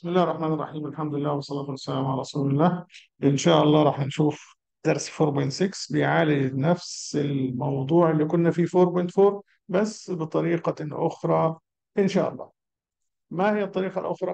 بسم الله الرحمن الرحيم الحمد لله والصلاة والسلام على رسول الله إن شاء الله راح نشوف درس 4.6 بيعالج نفس الموضوع اللي كنا فيه 4.4 بس بطريقة أخرى إن شاء الله ما هي الطريقة الأخرى؟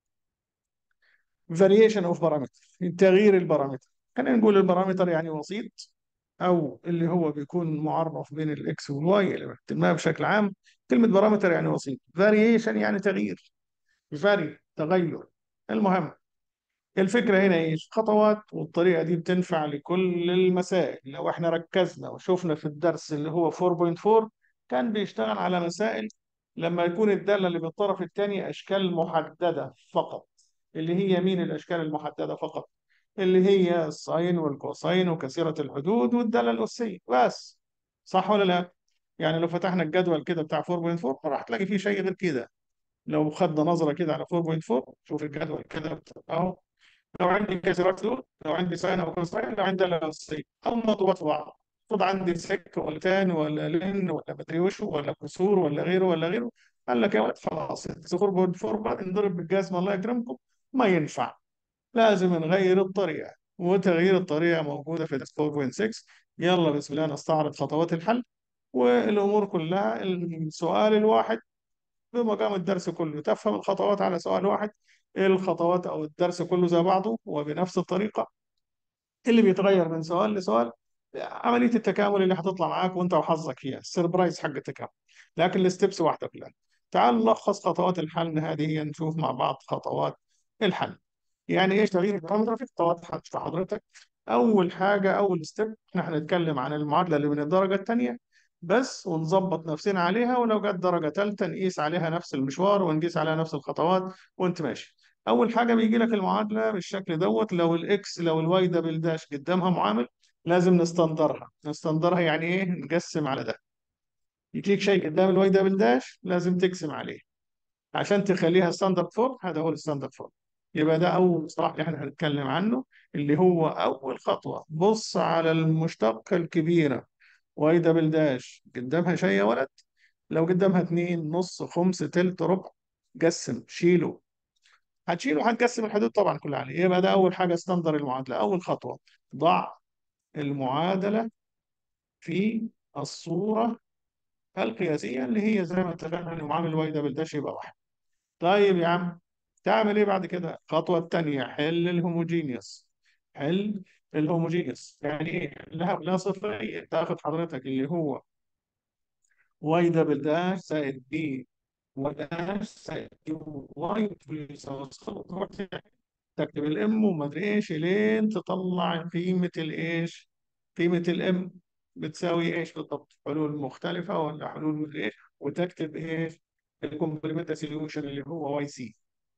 variation of parameter تغيير البارامتر خلينا نقول البارامتر يعني وسيط أو اللي هو بيكون معرف بين الإكس والواي ما بشكل عام كلمة بارامتر يعني وسيط variation يعني تغيير فاري تغير المهم الفكرة هنا ايش؟ خطوات والطريقة دي بتنفع لكل المسائل لو احنا ركزنا وشفنا في الدرس اللي هو 4.4 كان بيشتغل على مسائل لما يكون الدالة اللي بالطرف الثاني أشكال محددة فقط اللي هي مين الأشكال المحددة فقط؟ اللي هي الساين والكوساين وكثيرة الحدود والدالة الأسية بس صح ولا لا؟ يعني لو فتحنا الجدول كده بتاع 4.4 راح تلاقي فيه شيء غير كده لو خدنا نظرة كده على 4.4 شوف الجدول كده اهو لو عندي كسرات دول لو عندي ساين او كوساين لو عندي لانسين او مضروبات في بعض خد عندي سك ولا تان ولا لين ولا مدري وش ولا كسور ولا غيره ولا غيره قال لك يا ولد خلاص 4.4 بعد نضرب بالجزمة الله يكرمكم ما ينفع لازم نغير الطريقة وتغيير الطريقة موجودة في 4.6 يلا بسم الله نستعرض خطوات الحل والأمور كلها السؤال الواحد بمقام الدرس كله تفهم الخطوات على سؤال واحد الخطوات او الدرس كله زي بعضه وبنفس الطريقه اللي بيتغير من سؤال لسؤال عمليه التكامل اللي هتطلع معاك وانت وحظك فيها السربرايز حق التكامل لكن الستبس واحده كلها تعال نلخص خطوات الحل هذه هي نشوف مع بعض خطوات الحل يعني ايش تغيير البارامتر في خطوات حل حضرتك اول حاجه اول ستيب احنا هنتكلم عن المعادله اللي من الدرجه الثانيه بس ونظبط نفسنا عليها ولو جت درجة ثالثة نقيس عليها نفس المشوار ونقيس عليها نفس الخطوات وانت ماشي أول حاجة بيجي لك المعادلة بالشكل دوت لو الإكس لو الواي دبل داش قدامها معامل لازم نستندرها نستندرها يعني إيه نقسم على ده يجيك شيء قدام الواي دبل داش لازم تقسم عليه عشان تخليها ستاندرد فورم هذا هو الستاندرد فورم يبقى ده أول مصطلح اللي احنا هنتكلم عنه اللي هو أول خطوة بص على المشتقة الكبيرة واي دبل داش قدامها شيء يا ولد لو قدامها اتنين نص خمس تلت ربع قسم شيله هتشيله هتقسم الحدود طبعا كلها عليه يبقى ده اول حاجه ستاندر المعادله اول خطوه ضع المعادله في الصوره القياسيه اللي هي زي ما اتفقنا ان معامل واي دبل داش يبقى واحد طيب يا عم تعمل ايه بعد كده الخطوه الثانيه حل الهوموجينيوس حل الهوموجينيوس يعني ايه لها لا صفريه تاخد حضرتك اللي هو واي دبل داش زائد بي وداش زائد كيو واي يساوي صفر تكتب الام وما ادري ايش لين تطلع قيمه الايش قيمه الام بتساوي ايش بالضبط حلول مختلفه ولا حلول مدري ايش وتكتب ايش الكومبلمنت سوليوشن اللي هو واي سي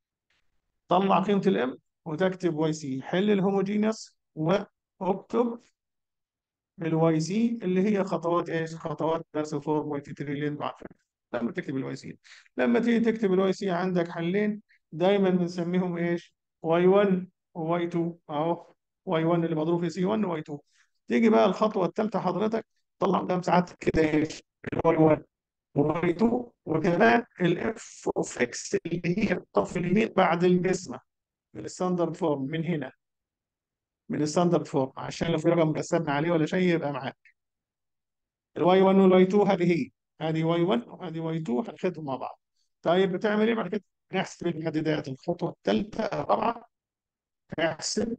طلع قيمه الام وتكتب واي سي حل الهوموجينيوس واكتب الواي سي اللي هي خطوات ايش؟ خطوات درس 4.3 اللي انتوا عارفينها لما تكتب الواي سي لما تيجي تكتب الواي سي عندك حلين دايما بنسميهم ايش؟ واي 1 وواي 2 اهو واي 1 اللي مضروب في سي 1 وواي 2 تيجي بقى الخطوه الثالثه حضرتك طلع قدام ساعات كده ايش؟ الواي 1 وواي 2 وكمان الاف اوف اكس اللي هي الطرف اليمين بعد الجسمه من الستاندرد فورم من هنا من الستاندرد فورم عشان لو في رقم قسمنا عليه ولا شيء يبقى معاك الواي 1 والواي 2 هذه هي هذه واي 1 وهذه واي 2 هناخدهم مع بعض طيب بتعمل ايه بعد كده؟ نحسب المحددات الخطوه الثالثه الرابعه نحسب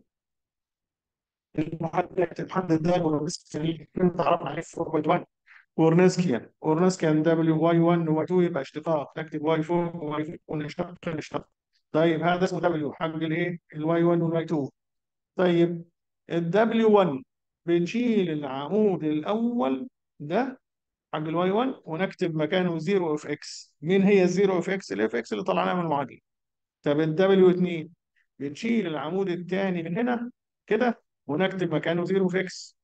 المحددات المحدد ده هو بس اللي تعرف عليه في 4.1 ورنسكيان ورنسكيان دبليو واي 1 وواي 2 يبقى اشتقاق نكتب واي 4 وواي 4 ونشتق نشتق طيب هذا اسمه دبليو حق الايه؟ الواي 1 والواي 2 طيب الدبليو 1 بنشيل العمود الاول ده حق الواي 1 ونكتب مكانه 0 اف اكس مين هي الزيرو اف اكس الاف اكس اللي طلعناها من المعادله طب الدبليو 2 بنشيل العمود الثاني من هنا كده ونكتب مكانه 0 اف اكس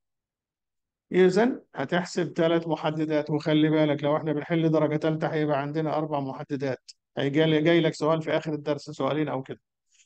اذا هتحسب ثلاث محددات وخلي بالك لو احنا بنحل درجه ثالثه هيبقى عندنا اربع محددات هيجي جاي لك سؤال في اخر الدرس سؤالين او كده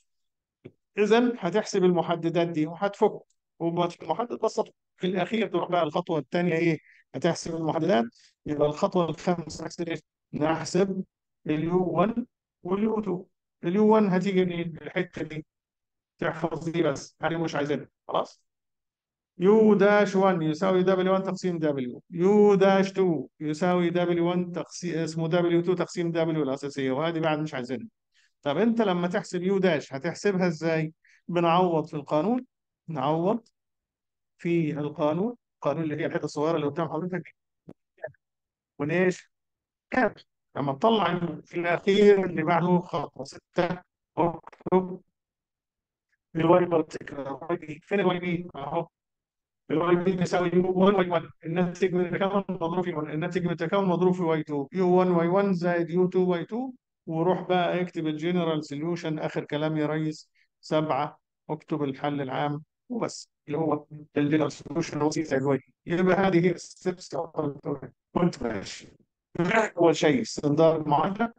اذا هتحسب المحددات دي وهتفك ومحدد بسيط في الاخير تروح بقى الخطوه الثانيه ايه هتحسب المحددات يبقى الخطوه الخامسه نحسب ايش نحسب اليو 1 واليو 2 اليو 1 هتيجي منين الحته دي تحفظ دي بس هذه مش عايزينها خلاص يو داش 1 يساوي دبليو 1 تقسيم دبليو يو داش 2 يساوي دبليو 1 تقسيم اسمه دبليو 2 تقسيم دبليو الاساسيه وهذه بعد مش عايزينها طب انت لما تحسب يو داش هتحسبها ازاي بنعوض في القانون نعوض في القانون القانون اللي هي الحته الصغيره اللي قدام حضرتك ونايش كامل لما تطلع في الاخير اللي بعده خطوه 6 اكتب الواي بارتيكل فين الواي بي اهو الواي بي بيساوي يو 1 واي 1 الناتج من التكامل مضروب في 1 الناتج من التكامل مضروب في واي 2 يو 1 واي 1 زائد يو 2 واي 2 وروح بقى اكتب الجنرال سوليوشن اخر كلام يا ريس سبعه اكتب الحل العام وبس اللي هو الجنرال سوليوشن هو سي زائد واي يبقى هذه هي الستبس كنت ماشي اول شيء استنتاج المعادله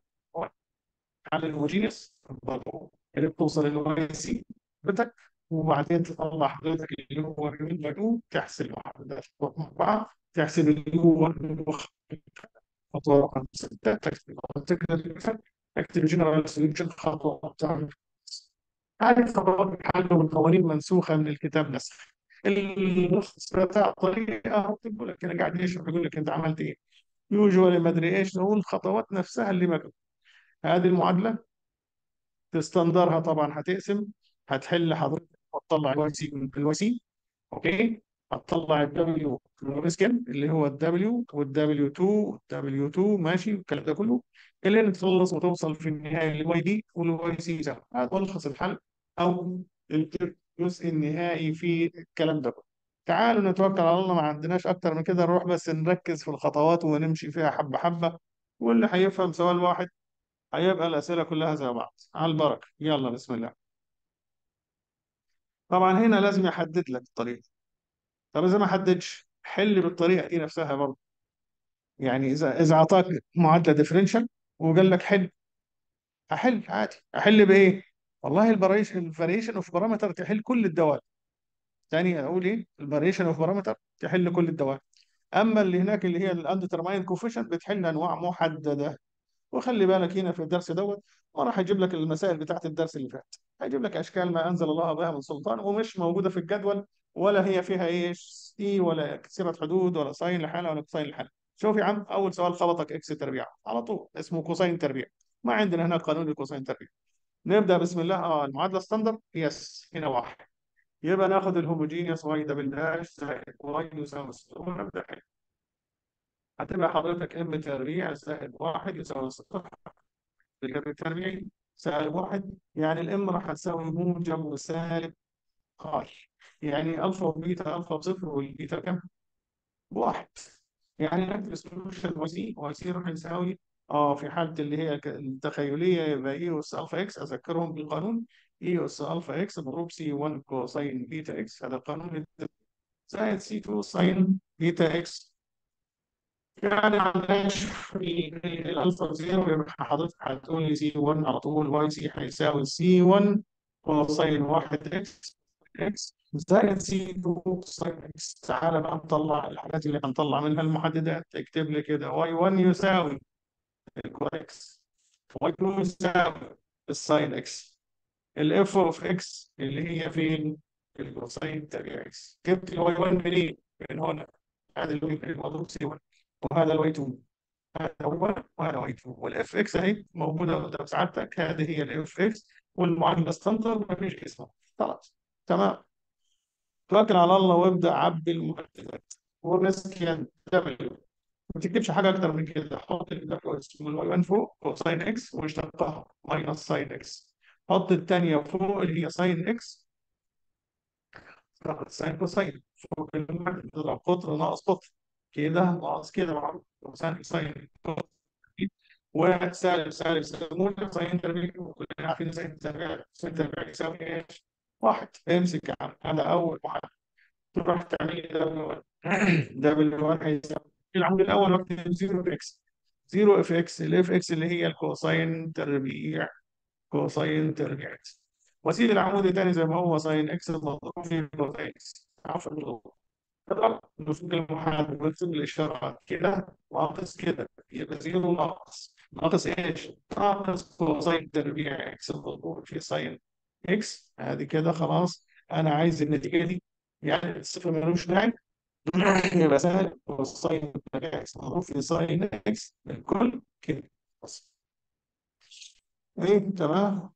حل الهوموجينيوس اللي بتوصل للواي سي بتك وبعدين تطلع حضرتك اللي هو اليو 2 تحسب الوحدات مع بعض تحسب اليو 1 خطوه رقم 6 تكتب تقدر تكتب جنرال سوليوشن خطوه رقم هذه خطوات الحل والقوانين منسوخه من الكتاب نسخ النص بتاع الطريقه بتقول لك انا قاعد يشرح يقول لك انت عملت ايه يوجوالي ما ادري ايش نقول الخطوات نفسها اللي مكتوب هذه المعادله تستندرها طبعا هتقسم هتحل حضرتك وتطلع الواي سي من الواي سي اوكي هتطلع الدبليو مسكن اللي هو الدبليو والدبليو 2 والدبليو 2 ماشي والكلام ده كله اللي انت تخلص وتوصل في النهايه للواي دي والواي سي يساوي هتلخص الحل او الجزء النهائي في الكلام ده كله تعالوا نتوكل على الله ما عندناش اكتر من كده نروح بس نركز في الخطوات ونمشي فيها حبه حبه واللي هيفهم سؤال واحد هيبقى الاسئله كلها زي بعض على البركه يلا بسم الله طبعا هنا لازم يحدد لك الطريقه طب اذا ما حددش حل بالطريقه دي نفسها برضه يعني اذا اذا اعطاك معادله ديفرنشال وقال لك حل احل عادي احل بايه والله الفاريشن الفاريشن اوف بارامتر تحل كل الدوال ثاني اقول ايه الفاريشن اوف بارامتر تحل كل الدوال اما اللي هناك اللي هي الاندترماين كوفيشنت بتحل انواع محدده وخلي بالك هنا في الدرس دوت وراح اجيب لك المسائل بتاعت الدرس اللي فات هجيب لك اشكال ما انزل الله بها من سلطان ومش موجوده في الجدول ولا هي فيها ايش سي ولا كسيره حدود ولا ساين لحالها ولا كوساين لحالها شوف يا عم اول سؤال خبطك اكس تربيع على طول اسمه كوساين تربيع ما عندنا هنا قانون الكوساين تربيع نبدا بسم الله اه المعادله ستاندرد يس هنا واحد يبقى ناخد الهوموجينيوس واي دبل داش زائد واي يساوي صفر ونبدا حل هتبقى حضرتك ام تربيع زائد واحد يساوي صفر بالجذر التربيعي سالب واحد يعني الام راح تساوي موجب وسالب هاي يعني الفا وبيتا الفا بصفر والبيتا كم؟ بواحد يعني نكتب سولوشن واي سي واي سي راح يساوي اه في حاله اللي هي التخيليه يبقى اي اس الفا اكس اذكرهم بالقانون اي اس الفا اكس مضروب سي 1 كوساين بيتا اكس هذا القانون زائد سي 2 ساين بيتا اكس يعني عندناش الالفا زيرو يبقى حضرتك هتقول لي سي 1 على طول واي سي هيساوي سي 1 كوساين 1 اكس اكس زائد سي 2 ساين اكس تعالى بقى نطلع الحاجات اللي هنطلع منها المحددات اكتب لي كده واي 1 يساوي الكويكس واي 2 يساوي الساين اكس الاف اوف اكس اللي هي فين؟ الكوساين تبع اكس جبت الواي 1 منين؟ من هنا هذا اللي المضروب سي 1 وهذا الواي 2 هذا واي 1 وهذا واي 2 والاف اكس اهي موجوده قدام سعادتك هذه هي الاف اكس والمعادله ستاندرد ما فيش اسمها خلاص تمام توكل على الله وابدا عبي المحددات وريسكيان دبليو ما تكتبش حاجه اكتر من كده حط الدبليو اسمه الواي 1 فوق كوساين اكس واشتقها ماينس ساين اكس حط الثانيه فوق اللي هي ساين اكس ساين كوساين فوق المعدل قطر ناقص قطر كده ناقص كده معروف ساين ساين وسالب سالب سالب ساين تربيع كلنا عارفين ساين تربيع ساين تربيع يساوي ايش؟ واحد امسك يا عم هذا اول واحد تروح تعمل لي دبليو 1 دبليو 1 هيساوي العمود الاول واكتب 0 اف اكس 0 اف اكس الاف اكس اللي هي الكوساين تربيع كوساين تربيع اكس واسيب العمود الثاني زي ما هو ساين اكس مضروب في كوساين اكس عفوا تضرب نصوص المحاذ ونرسم الاشارات كده ناقص كده يبقى زيرو ناقص ناقص ايش؟ ناقص كوساين تربيع اكس مضروب في ساين اكس هذه كده خلاص انا عايز النتيجه دي يعني الصفر ملوش داعي يبقى سهل كوساين تربيع اكس مضروب في ساين اكس الكل كده بس ايه تمام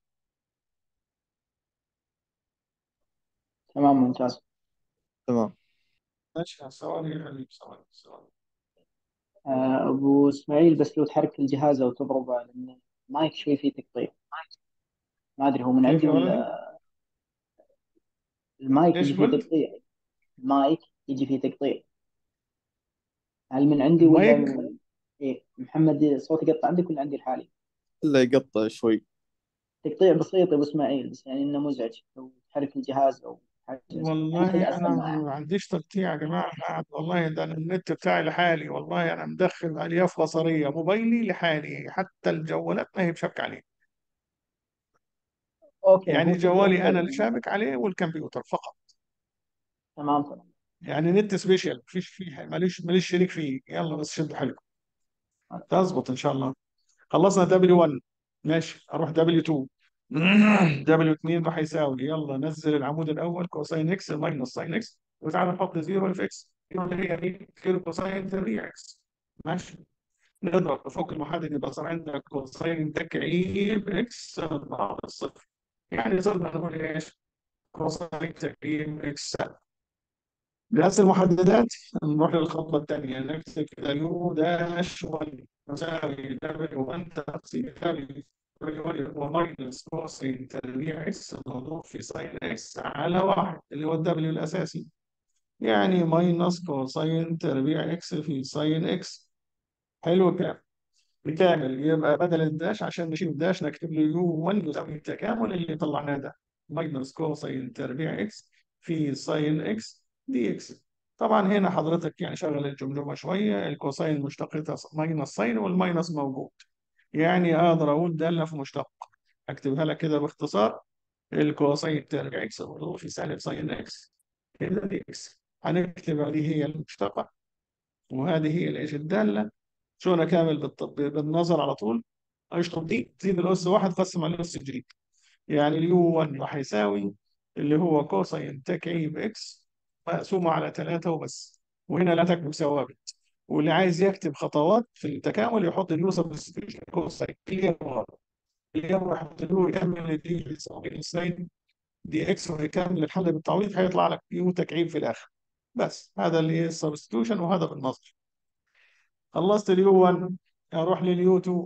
تمام ممتاز تمام ماشي ثواني يا حبيبي ثواني ثواني آه، أبو إسماعيل بس لو تحرك الجهاز أو تضربه لأن المايك شوي فيه تقطيع ما أدري هو من كيف عندي يا ولدي؟ ولا المايك ايش يجي فيه قلت؟ تقطيع المايك يجي فيه تقطيع هل من عندي ولا المايك من... إيه محمد صوتي يقطع عندك ولا عندي الحالي؟ إلا يقطع شوي تقطيع بسيط يا أبو إسماعيل بس يعني إنه مزعج لو تحرك الجهاز أو حاجة زي كذا. أهم حاجة والله أسهل انا معه ما عنديش تقطيع يا جماعه أنا قاعد والله ده أنا النت بتاعي لحالي والله انا مدخل الياف بصريه موبايلي لحالي حتى الجوالات ما هي بشبك عليه أوكي يعني هو تقطيع جوالي انا بسيط اللي شابك عليه والكمبيوتر فقط تمام تمام يعني نت سبيشال مفيش فيه ماليش ماليش شريك فيه يلا بس شدوا حيلكم تظبط ان شاء الله خلصنا دبليو 1 ماشي اروح دبليو 2 دبليو 2 راح يساوي يلا نزل العمود الاول كوساين اكس ماينس ساين اكس وتعالى نحط زيرو في اكس اللي هي ايه؟ زيرو كوساين تربيع اكس ماشي نضرب بفوق المحدد يبقى صار عندنا كوساين تكعيب اكس بعض الصفر يعني صرنا نقول ايش؟ كوساين تكعيب اكس بنفس المحددات نروح للخطوة الثانية نكتب كده يو داش 1 يساوي دبليو 1 تقسيم دبليو وماينس كوسين تربيع اكس مضروب في ساين اكس على واحد اللي هو الدبليو الأساسي يعني ماينس كوسين تربيع اكس في ساين اكس حلو الكلام بكامل يبقى بدل الداش عشان نشيل الداش نكتب له يو 1 يساوي التكامل اللي طلعناه ده ماينس كوسين تربيع اكس في ساين اكس دي اكس طبعا هنا حضرتك يعني شغل الجمجمه شويه الكوساين مشتقتها ماينس ساين والماينس موجود يعني اقدر اقول داله في مشتق اكتبها لك كده باختصار الكوساين تربيع اكس مضروب في سالب ساين اكس كده دي اكس هنكتب هذه هي المشتقه وهذه هي الايش الداله شو انا كامل بالط- بالنظر على طول اشطب دي تزيد الاس واحد قسم على الاس الجديد يعني اليو 1 راح يساوي اللي هو كوساين تكعيب اكس مقسومه على 3 وبس وهنا لا تكتب ثوابت واللي عايز يكتب خطوات في التكامل يحط اليو سبستيوشن كوساين اللي هو اللي هو يحط له يكمل دي يساوي ساين دي اكس ويكمل الحل بالتعويض هيطلع لك يو تكعيب في الاخر بس هذا اللي هي السبستيوشن وهذا بالنظر خلصت اليو 1 اروح لليو 2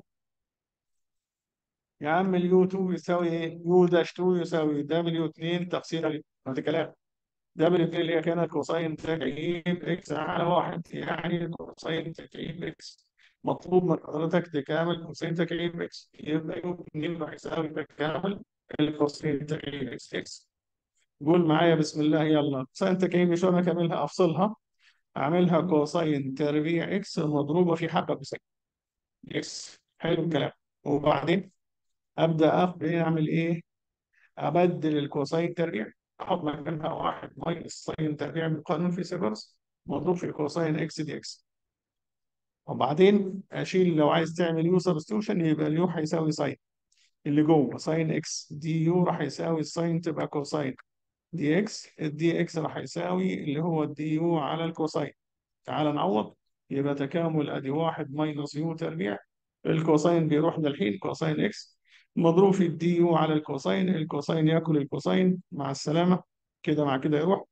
يا عم اليو 2 يساوي ايه؟ يو داش 2 يساوي دبليو 2 تقسيم عليه هذا كلام دبليو 2 اللي هي كانت كوساين تكعيب اكس على واحد يعني كوساين تكعيب اكس مطلوب من حضرتك تكامل كوساين تكعيب اكس يبقى يو 2 راح يساوي تكامل الكوساين تكعيب اكس اكس قول معايا بسم الله يلا كوساين تكعيب شلون اكملها افصلها اعملها كوساين تربيع اكس مضروبه في حبه كوساين اكس حلو الكلام وبعدين ابدا اخد اعمل ايه ابدل الكوساين تربيع احط مكانها واحد ماينس ساين تربيع من قانون فيثاغورس مضروب في كوساين اكس دي اكس وبعدين اشيل لو عايز تعمل يو سبستيوشن يبقى اليو هيساوي ساين اللي جوه ساين اكس دي يو راح يساوي الساين تبقى كوساين دي اكس الدي اكس راح يساوي اللي هو الدي يو على الكوساين تعال نعوض يبقى تكامل ادي واحد ماينس يو تربيع الكوساين بيروح للحين كوساين اكس مضروب في الدي يو على الكوساين الكوساين ياكل الكوساين مع السلامة كده مع كده يروح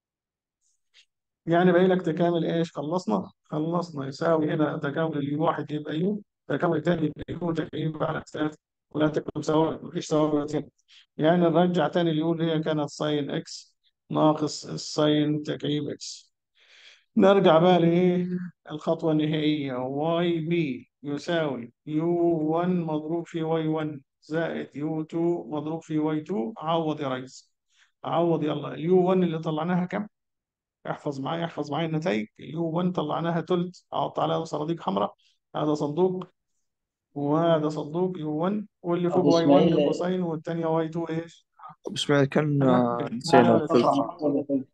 يعني باقي لك تكامل ايش خلصنا خلصنا يساوي هنا تكامل اليو واحد يبقى يو تكامل الثاني يبقى يو تكامل على ثلاثة ولا تكتب ثوابت مفيش ثوابت هنا يعني نرجع تاني اليو اللي هي كانت ساين اكس ناقص الساين تكعيب اكس نرجع بقى لايه الخطوة النهائية واي بي يساوي يو 1 مضروب في واي 1 زائد يو 2 مضروب في واي 2 عوض يا ريس عوض يلا اليو 1 اللي طلعناها كم؟ احفظ معايا احفظ معايا النتائج اليو 1 طلعناها تلت احط عليها صناديق حمراء هذا صندوق وهذا صندوق يو 1 واللي فوق أبو واي 1 إسماعيل كوساين والثانيه واي 2 ايش؟ بسم الله كان أنا آه، معايا نسينا ولا الثلث فقرة ولا ثلث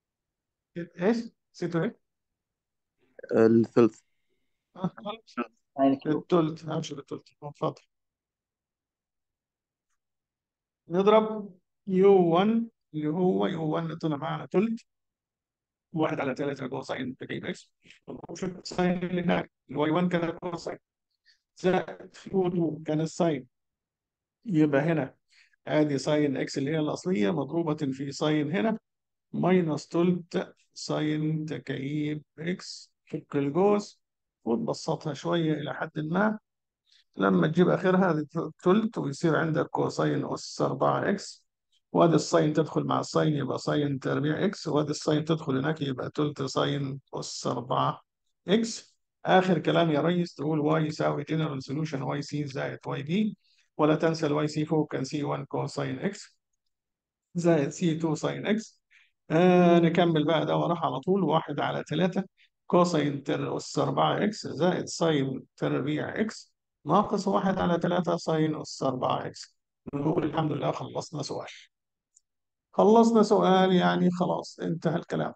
ايش؟ نسيتوا ايه؟ الثلث آه، خلاص ساين كيوب التلت ابشر التلت اتفضل نضرب يو 1 اللي هو يو 1 اللي طلع معانا تلت واحد على ثلاثة كوساين تجيب اكس وشوف الساين اللي هناك الواي 1 كان كوساين زائد يو 2 كان الساين يبقى هنا ادي ساين اكس اللي هي الاصليه مضروبه في ساين هنا ماينس تلت ساين تكعيب اكس فك الجوز وتبسطها شويه الى حد ما لما تجيب اخرها هذه تلت ويصير عندك كوساين اس 4 اكس وهذا الساين تدخل مع الساين يبقى ساين تربيع اكس وهذا الساين تدخل هناك يبقى تلت ساين اس 4 اكس اخر كلام يا ريس تقول واي يساوي جنرال سولوشن واي سي زائد واي بي ولا تنسى الواي سي فوق كان سي 1 كوساين اكس زائد سي 2 ساين اكس آه نكمل بقى ده وراح على طول واحد على ثلاثة كوساين تر أس 4 اكس زائد ساين تربيع اكس ناقص واحد على ثلاثة ساين أس 4 اكس نقول الحمد لله خلصنا سؤال خلصنا سؤال يعني خلاص انتهى الكلام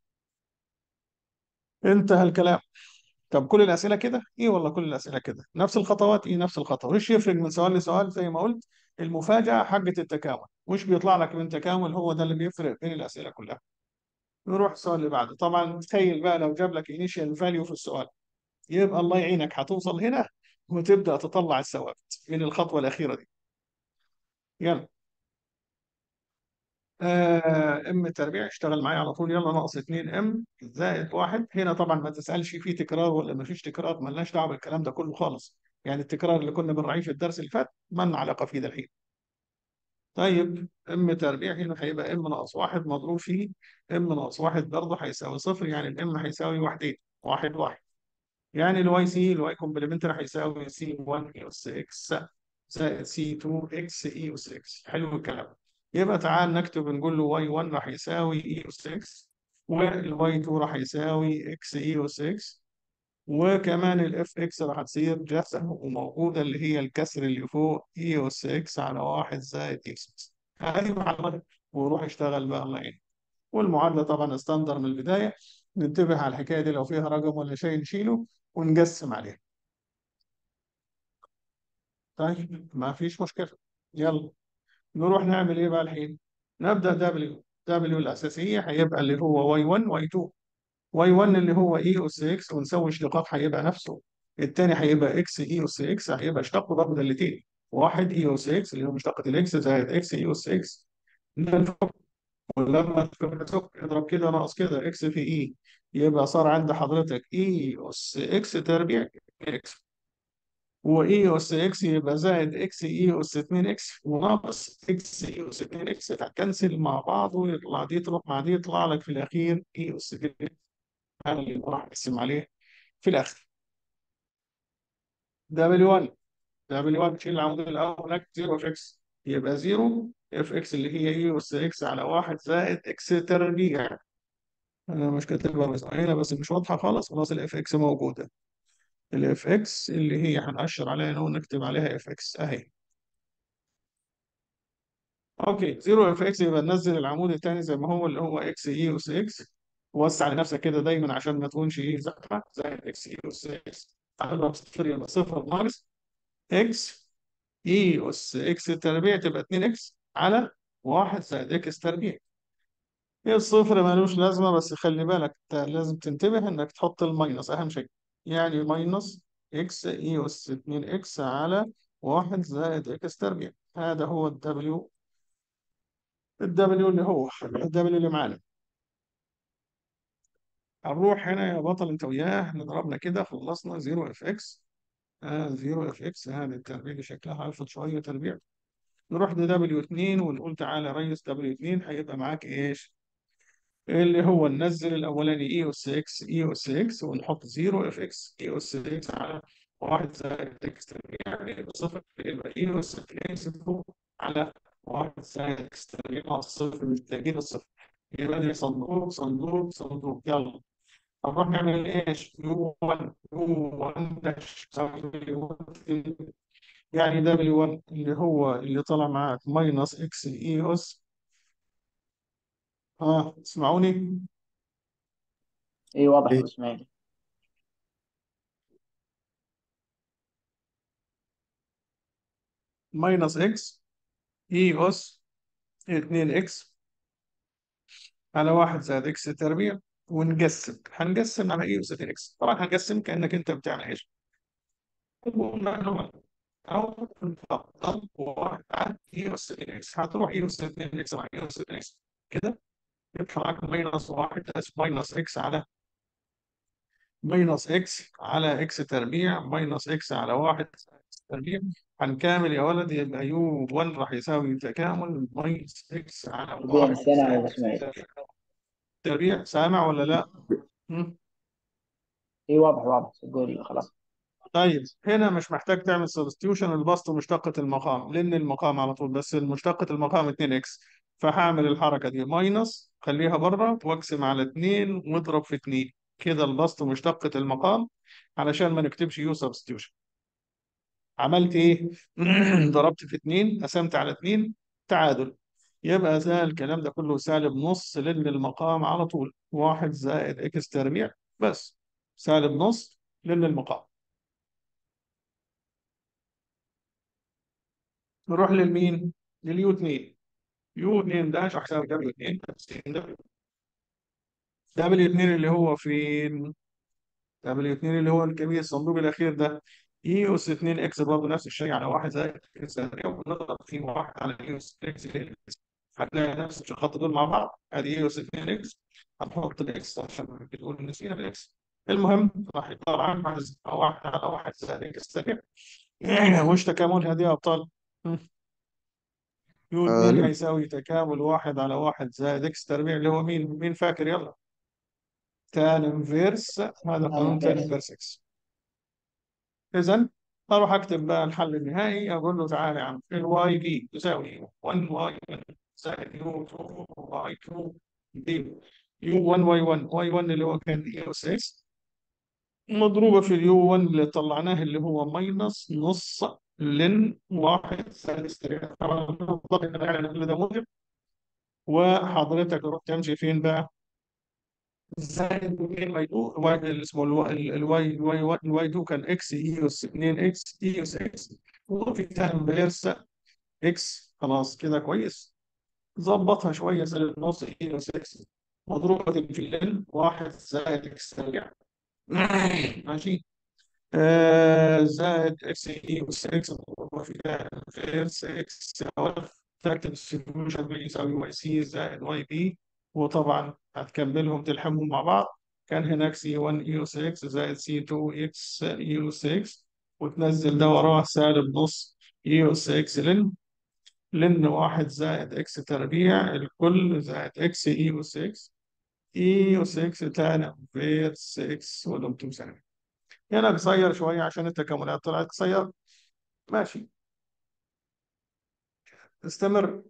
انتهى الكلام طب كل الأسئلة كده؟ إيه والله كل الأسئلة كده نفس الخطوات إيه نفس الخطوات مش يفرق من سؤال لسؤال زي ما قلت المفاجأة حقة التكامل مش بيطلع لك من تكامل هو ده اللي بيفرق بين الأسئلة كلها نروح السؤال اللي بعده طبعا تخيل بقى لو جاب لك initial value في السؤال يبقى الله يعينك هتوصل هنا وتبدأ تطلع الثوابت من الخطوة الأخيرة دي يلا آه ام تربيع اشتغل معايا على طول يلا ناقص 2 ام زائد واحد هنا طبعا ما تسالش في تكرار ولا ما فيش تكرار ملناش دعوه بالكلام ده كله خالص يعني التكرار اللي كنا بنراعيه في الدرس اللي فات ما لنا علاقه فيه ده الحين طيب ام تربيع هنا هيبقى ام ناقص واحد مضروب فيه ام ناقص واحد برضه هيساوي صفر يعني الام هيساوي واحدين واحد واحد يعني الواي سي الواي كومبلمنتري هيساوي سي 1 اي اس اكس زائد سي 2 اكس اي اس اكس حلو الكلام يبقى تعال نكتب نقول له واي 1 راح يساوي اي اس اكس والواي 2 راح يساوي اكس اي اس اكس وكمان الاف اكس راح تصير جاهزه وموجوده اللي هي الكسر اللي فوق اي اس اكس على 1 زائد اكس اكس هذه معلومات وروح اشتغل بقى الله يعينك والمعادله طبعا استندر من البدايه ننتبه على الحكايه دي لو فيها رقم ولا شيء نشيله ونقسم عليه طيب ما فيش مشكله يلا نروح نعمل ايه بقى الحين نبدا دبليو دبليو الاساسيه هيبقى اللي هو واي 1 واي 2 واي 1 اللي هو اي اس اكس ونسوي اشتقاق هيبقى نفسه الثاني هيبقى اكس اي اس اكس هيبقى اشتقوا ضرب دالتين واحد اي اس اكس اللي هو مشتقة الاكس زائد اكس اي اس اكس ده الفك ولما تفك اضرب كده ناقص كده اكس في اي يبقى صار عند حضرتك اي اس اكس تربيع اكس واي اس اكس يبقى زائد اكس اي اس 2 اكس وناقص اكس اي اس 2 اكس هتكنسل مع بعض ويطلع دي تروح مع دي يطلع لك في الاخير اي اس 2 هذا اللي راح اقسم عليه في الاخر دبليو 1 دبليو 1 تشيل العمود الاول هناك 0 اف اكس يبقى 0 اف اكس اللي هي اي اس اكس على 1 زائد اكس تربيع انا مش كاتبها بس هنا بس مش واضحه خالص خلاص الاف اكس موجوده الاف اكس اللي هي هنأشر عليها هنا ونكتب عليها اف اكس اهي اوكي 0 اف اكس يبقى ننزل العمود الثاني زي ما هو اللي هو اكس اي اس اكس وسع لنفسك كده دايما عشان ما تكونش ايه زحمه زائد اكس اي اس اكس هضرب صفر يبقى صفر ناقص اكس اي اس اكس تربيع تبقى 2 اكس على 1 زائد اكس تربيع الصفر ملوش لازمه بس خلي بالك لازم تنتبه انك تحط الماينس اهم شيء يعني ماينس اكس اي اس 2 اكس على 1 زائد اكس تربيع هذا هو الدبليو الدبليو اللي هو الدبليو اللي معانا هنروح هنا يا بطل انت وياه احنا ضربنا كده خلصنا 0 اف اكس آه 0 اف اكس هذه التربيع اللي شكلها هيفضل شويه تربيع نروح لدبليو 2 ونقول تعالى يا ريس دبليو 2 هيبقى معاك ايش؟ اللي هو ننزل الاولاني اي اس اكس اي اس اكس ونحط 0 اف اكس اي اس اكس على 1 زائد اكس تربيع يعني يبقى صفر يبقى اي اس اكس على 1 زائد اكس تربيع ناقص صفر محتاجين الصفر يبقى دي صندوق صندوق صندوق يلا هنروح نعمل ايش؟ يو 1 يو 1 داش يعني دبليو 1 اللي هو اللي طلع معاك ماينس اكس اي اس اه اسمعوني اي واضح إيه. ابو اسماعيل ماينس اكس اي اس 2 اكس على 1 زائد اكس تربيع ونقسم هنقسم على اي اس 2 اكس طبعا هنقسم كانك انت بتعمل ايش؟ او ضرب واحد على اي اس 2 اكس هتروح اي اس 2 اكس مع اي اس 2 اكس كده يطلع معاك ماينس 1 اس ماينس اكس على ماينس اكس على اكس تربيع ماينس اكس على 1 تربيع هنكامل يا ولد يبقى يو 1 راح يساوي تكامل ماينس اكس على تربيع 1 نسينا يا أبو زائد إسماعيل تربيع تربيع سامع ولا لا؟ مم. إي واضح واضح تقول خلاص طيب هنا مش محتاج تعمل سبستيوشن البسط مشتقة المقام لأن المقام على طول بس مشتقة المقام 2 اكس فهعمل الحركة دي ماينس خليها بره واقسم على 2 واضرب في 2 كده البسط مشتقة المقام علشان ما نكتبش يو سبستيوشن عملت ايه؟ ضربت في 2 قسمت على 2 تعادل يبقى زي الكلام ده كله سالب نص لأن المقام على طول 1 زائد اكس تربيع بس سالب نص لأن المقام نروح للمين؟ لليو 2 يو 2 ده هيساوي دبليو 2 دبليو دبليو 2 اللي هو فين؟ دبليو 2 اللي هو الكبير الصندوق الأخير ده اي اس 2 اكس برضه نفس الشيء على 1 زائد اكس ونضرب في 1 على اي اس اكس هتلاقي نفس الخط دول مع بعض ادي اي اس 2 اكس هنحط الاكس عشان بتقول نسينا الاكس المهم راح يطلع عن 1 على 1 زائد اكس تربيع وش تكامل هذه يا ابطال؟ يو 2 آه، هيساوي تكامل واحد على واحد زائد اكس تربيع اللي هو مين؟ مين فاكر يلا؟ تان انفيرس هذا قانون تان انفيرس. انفيرس اكس. إذا أروح أكتب بقى الحل النهائي أقول له تعالى يا عم الواي بي تساوي 1 واي 1 زائد يو 2 واي 2 بي يو 1 واي 1 واي 1 اللي هو كان اي اس اكس مضروبة في اليو 1 اللي طلعناه اللي هو ماينس نص لن واحد سادس تربيع طبعا الضغط ان فعلا كل ده موجب وحضرتك رحت تمشي فين بقى؟ زائد 2 واي 2 واي اللي اسمه الواي الواي الواي الواي 2 كان اكس اي اس 2 اكس اي اس اكس وفي تان بيرس اكس خلاص كده كويس ظبطها شويه سالب نص اي اس اكس مضروبه في اللين واحد زائد اكس ترجع ماشي آه زائد اكس اي اس اكس مضروبه في فيرس اكس تكتب السوليوشن بيساوي واي سي زائد واي بي وطبعا هتكملهم تلحمهم مع بعض كان هناك سي 1 اي اس اكس زائد سي 2 اكس اي اس اكس وتنزل ده وراه سالب نص اي اس اكس لن لن واحد زائد اكس تربيع الكل زائد اكس اي اس اكس اي اس اكس تاني فيرس اكس ودمتم سالب هنا قصير شويه عشان التكاملات طلعت قصير ماشي استمر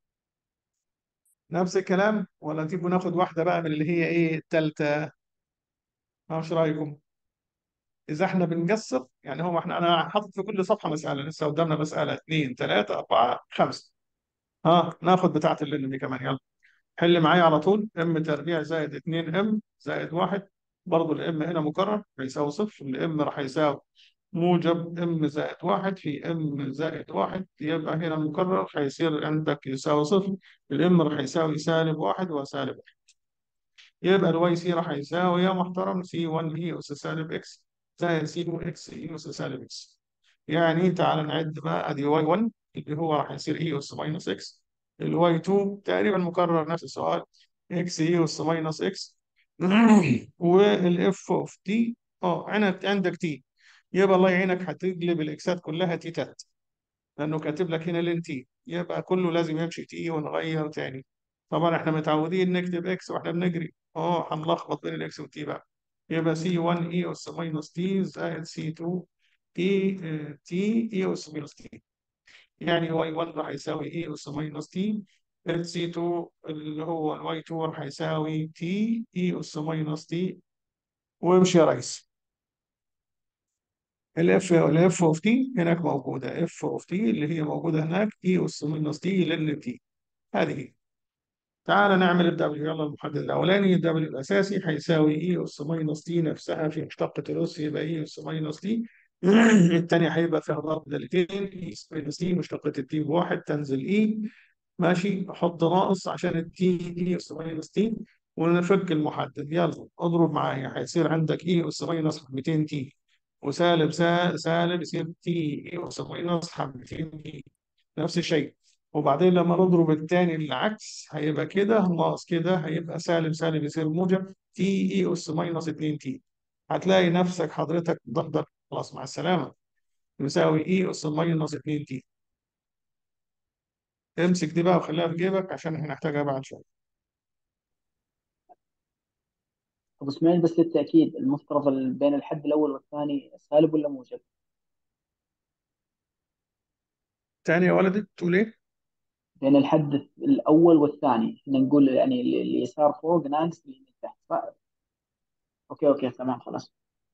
نفس الكلام ولا تيجوا ناخد واحده بقى من اللي هي ايه الثالثه ايش رايكم اذا احنا بنقسم يعني هو احنا انا حاطط في كل صفحه مساله لسه قدامنا مساله اثنين ثلاثه اربعه خمسه ها ناخد بتاعه اللي دي كمان يلا حل معايا على طول ام تربيع زائد 2 ام زائد 1 برضه الام هنا مكرر هيساوي صفر الام راح يساوي موجب ام زائد 1 في ام زائد 1 يبقى هنا مكرر هيصير عندك يساوي صفر الام راح يساوي سالب 1 وسالب 1 يبقى الواي سي راح يساوي يا محترم سي 1 اي اس سالب اكس زائد سي 2 اكس اي اس سالب اكس يعني تعال نعد بقى ادي واي 1 اللي هو راح يصير اي اس ماينس اكس الواي 2 تقريبا مكرر نفس السؤال اكس اي اس ماينس اكس والاف اوف تي اه عندك عندك تي يبقى الله يعينك هتقلب الاكسات كلها تيتات لانه كاتب لك هنا لين تي يبقى كله لازم يمشي تي ونغير تاني طبعا احنا متعودين نكتب اكس واحنا بنجري اه هنلخبط بين الاكس والتي بقى يبقى سي 1 اي اس ماينس تي زائد سي 2 اي تي اي اس ماينس تي يعني واي 1 راح يساوي اي اس ماينس تي سي 2 اللي هو الواي 2 راح يساوي تي اي اس ماينس تي وامشي يا ريس الاف الاف اوف تي هناك موجوده اف اوف تي اللي هي موجوده هناك اي اس ماينس تي لان تي هذه تعال نعمل الدبليو يلا المحدد الاولاني الدبليو الاساسي هيساوي اي اس ماينس تي نفسها في مشتقه الاس يبقى اي اس ماينس تي الثانية هيبقى فيها ضرب دالتين اي ساينس تي مشتقة التي بواحد تنزل اي ماشي احط ناقص عشان التي اي اس ماينس تي ونفك المحدد يلا اضرب معايا هيصير عندك اي اس ماينس 200 تي وسالب سا- سالب يصير تي اي اس ماينس 200 تي نفس الشيء وبعدين لما نضرب الثاني العكس هيبقى كده ناقص كده هيبقى سالب سالب يصير موجب تي اي اس ماينس 2 تي هتلاقي نفسك حضرتك ضغطك خلاص مع السلامة يساوي اي اس ماينس 2 تي امسك دي بقى وخليها في جيبك عشان احنا هنحتاجها بعد شوية أبو إسماعيل بس للتأكيد المفترض ال- بين الحد الأول والثاني سالب ولا موجب؟ تاني يا ولدي تقول ايه؟ بين الحد الأول والثاني احنا نقول يعني ال- اليسار فوق ناقص اليمين تحت صح؟ أوكي أوكي تمام خلاص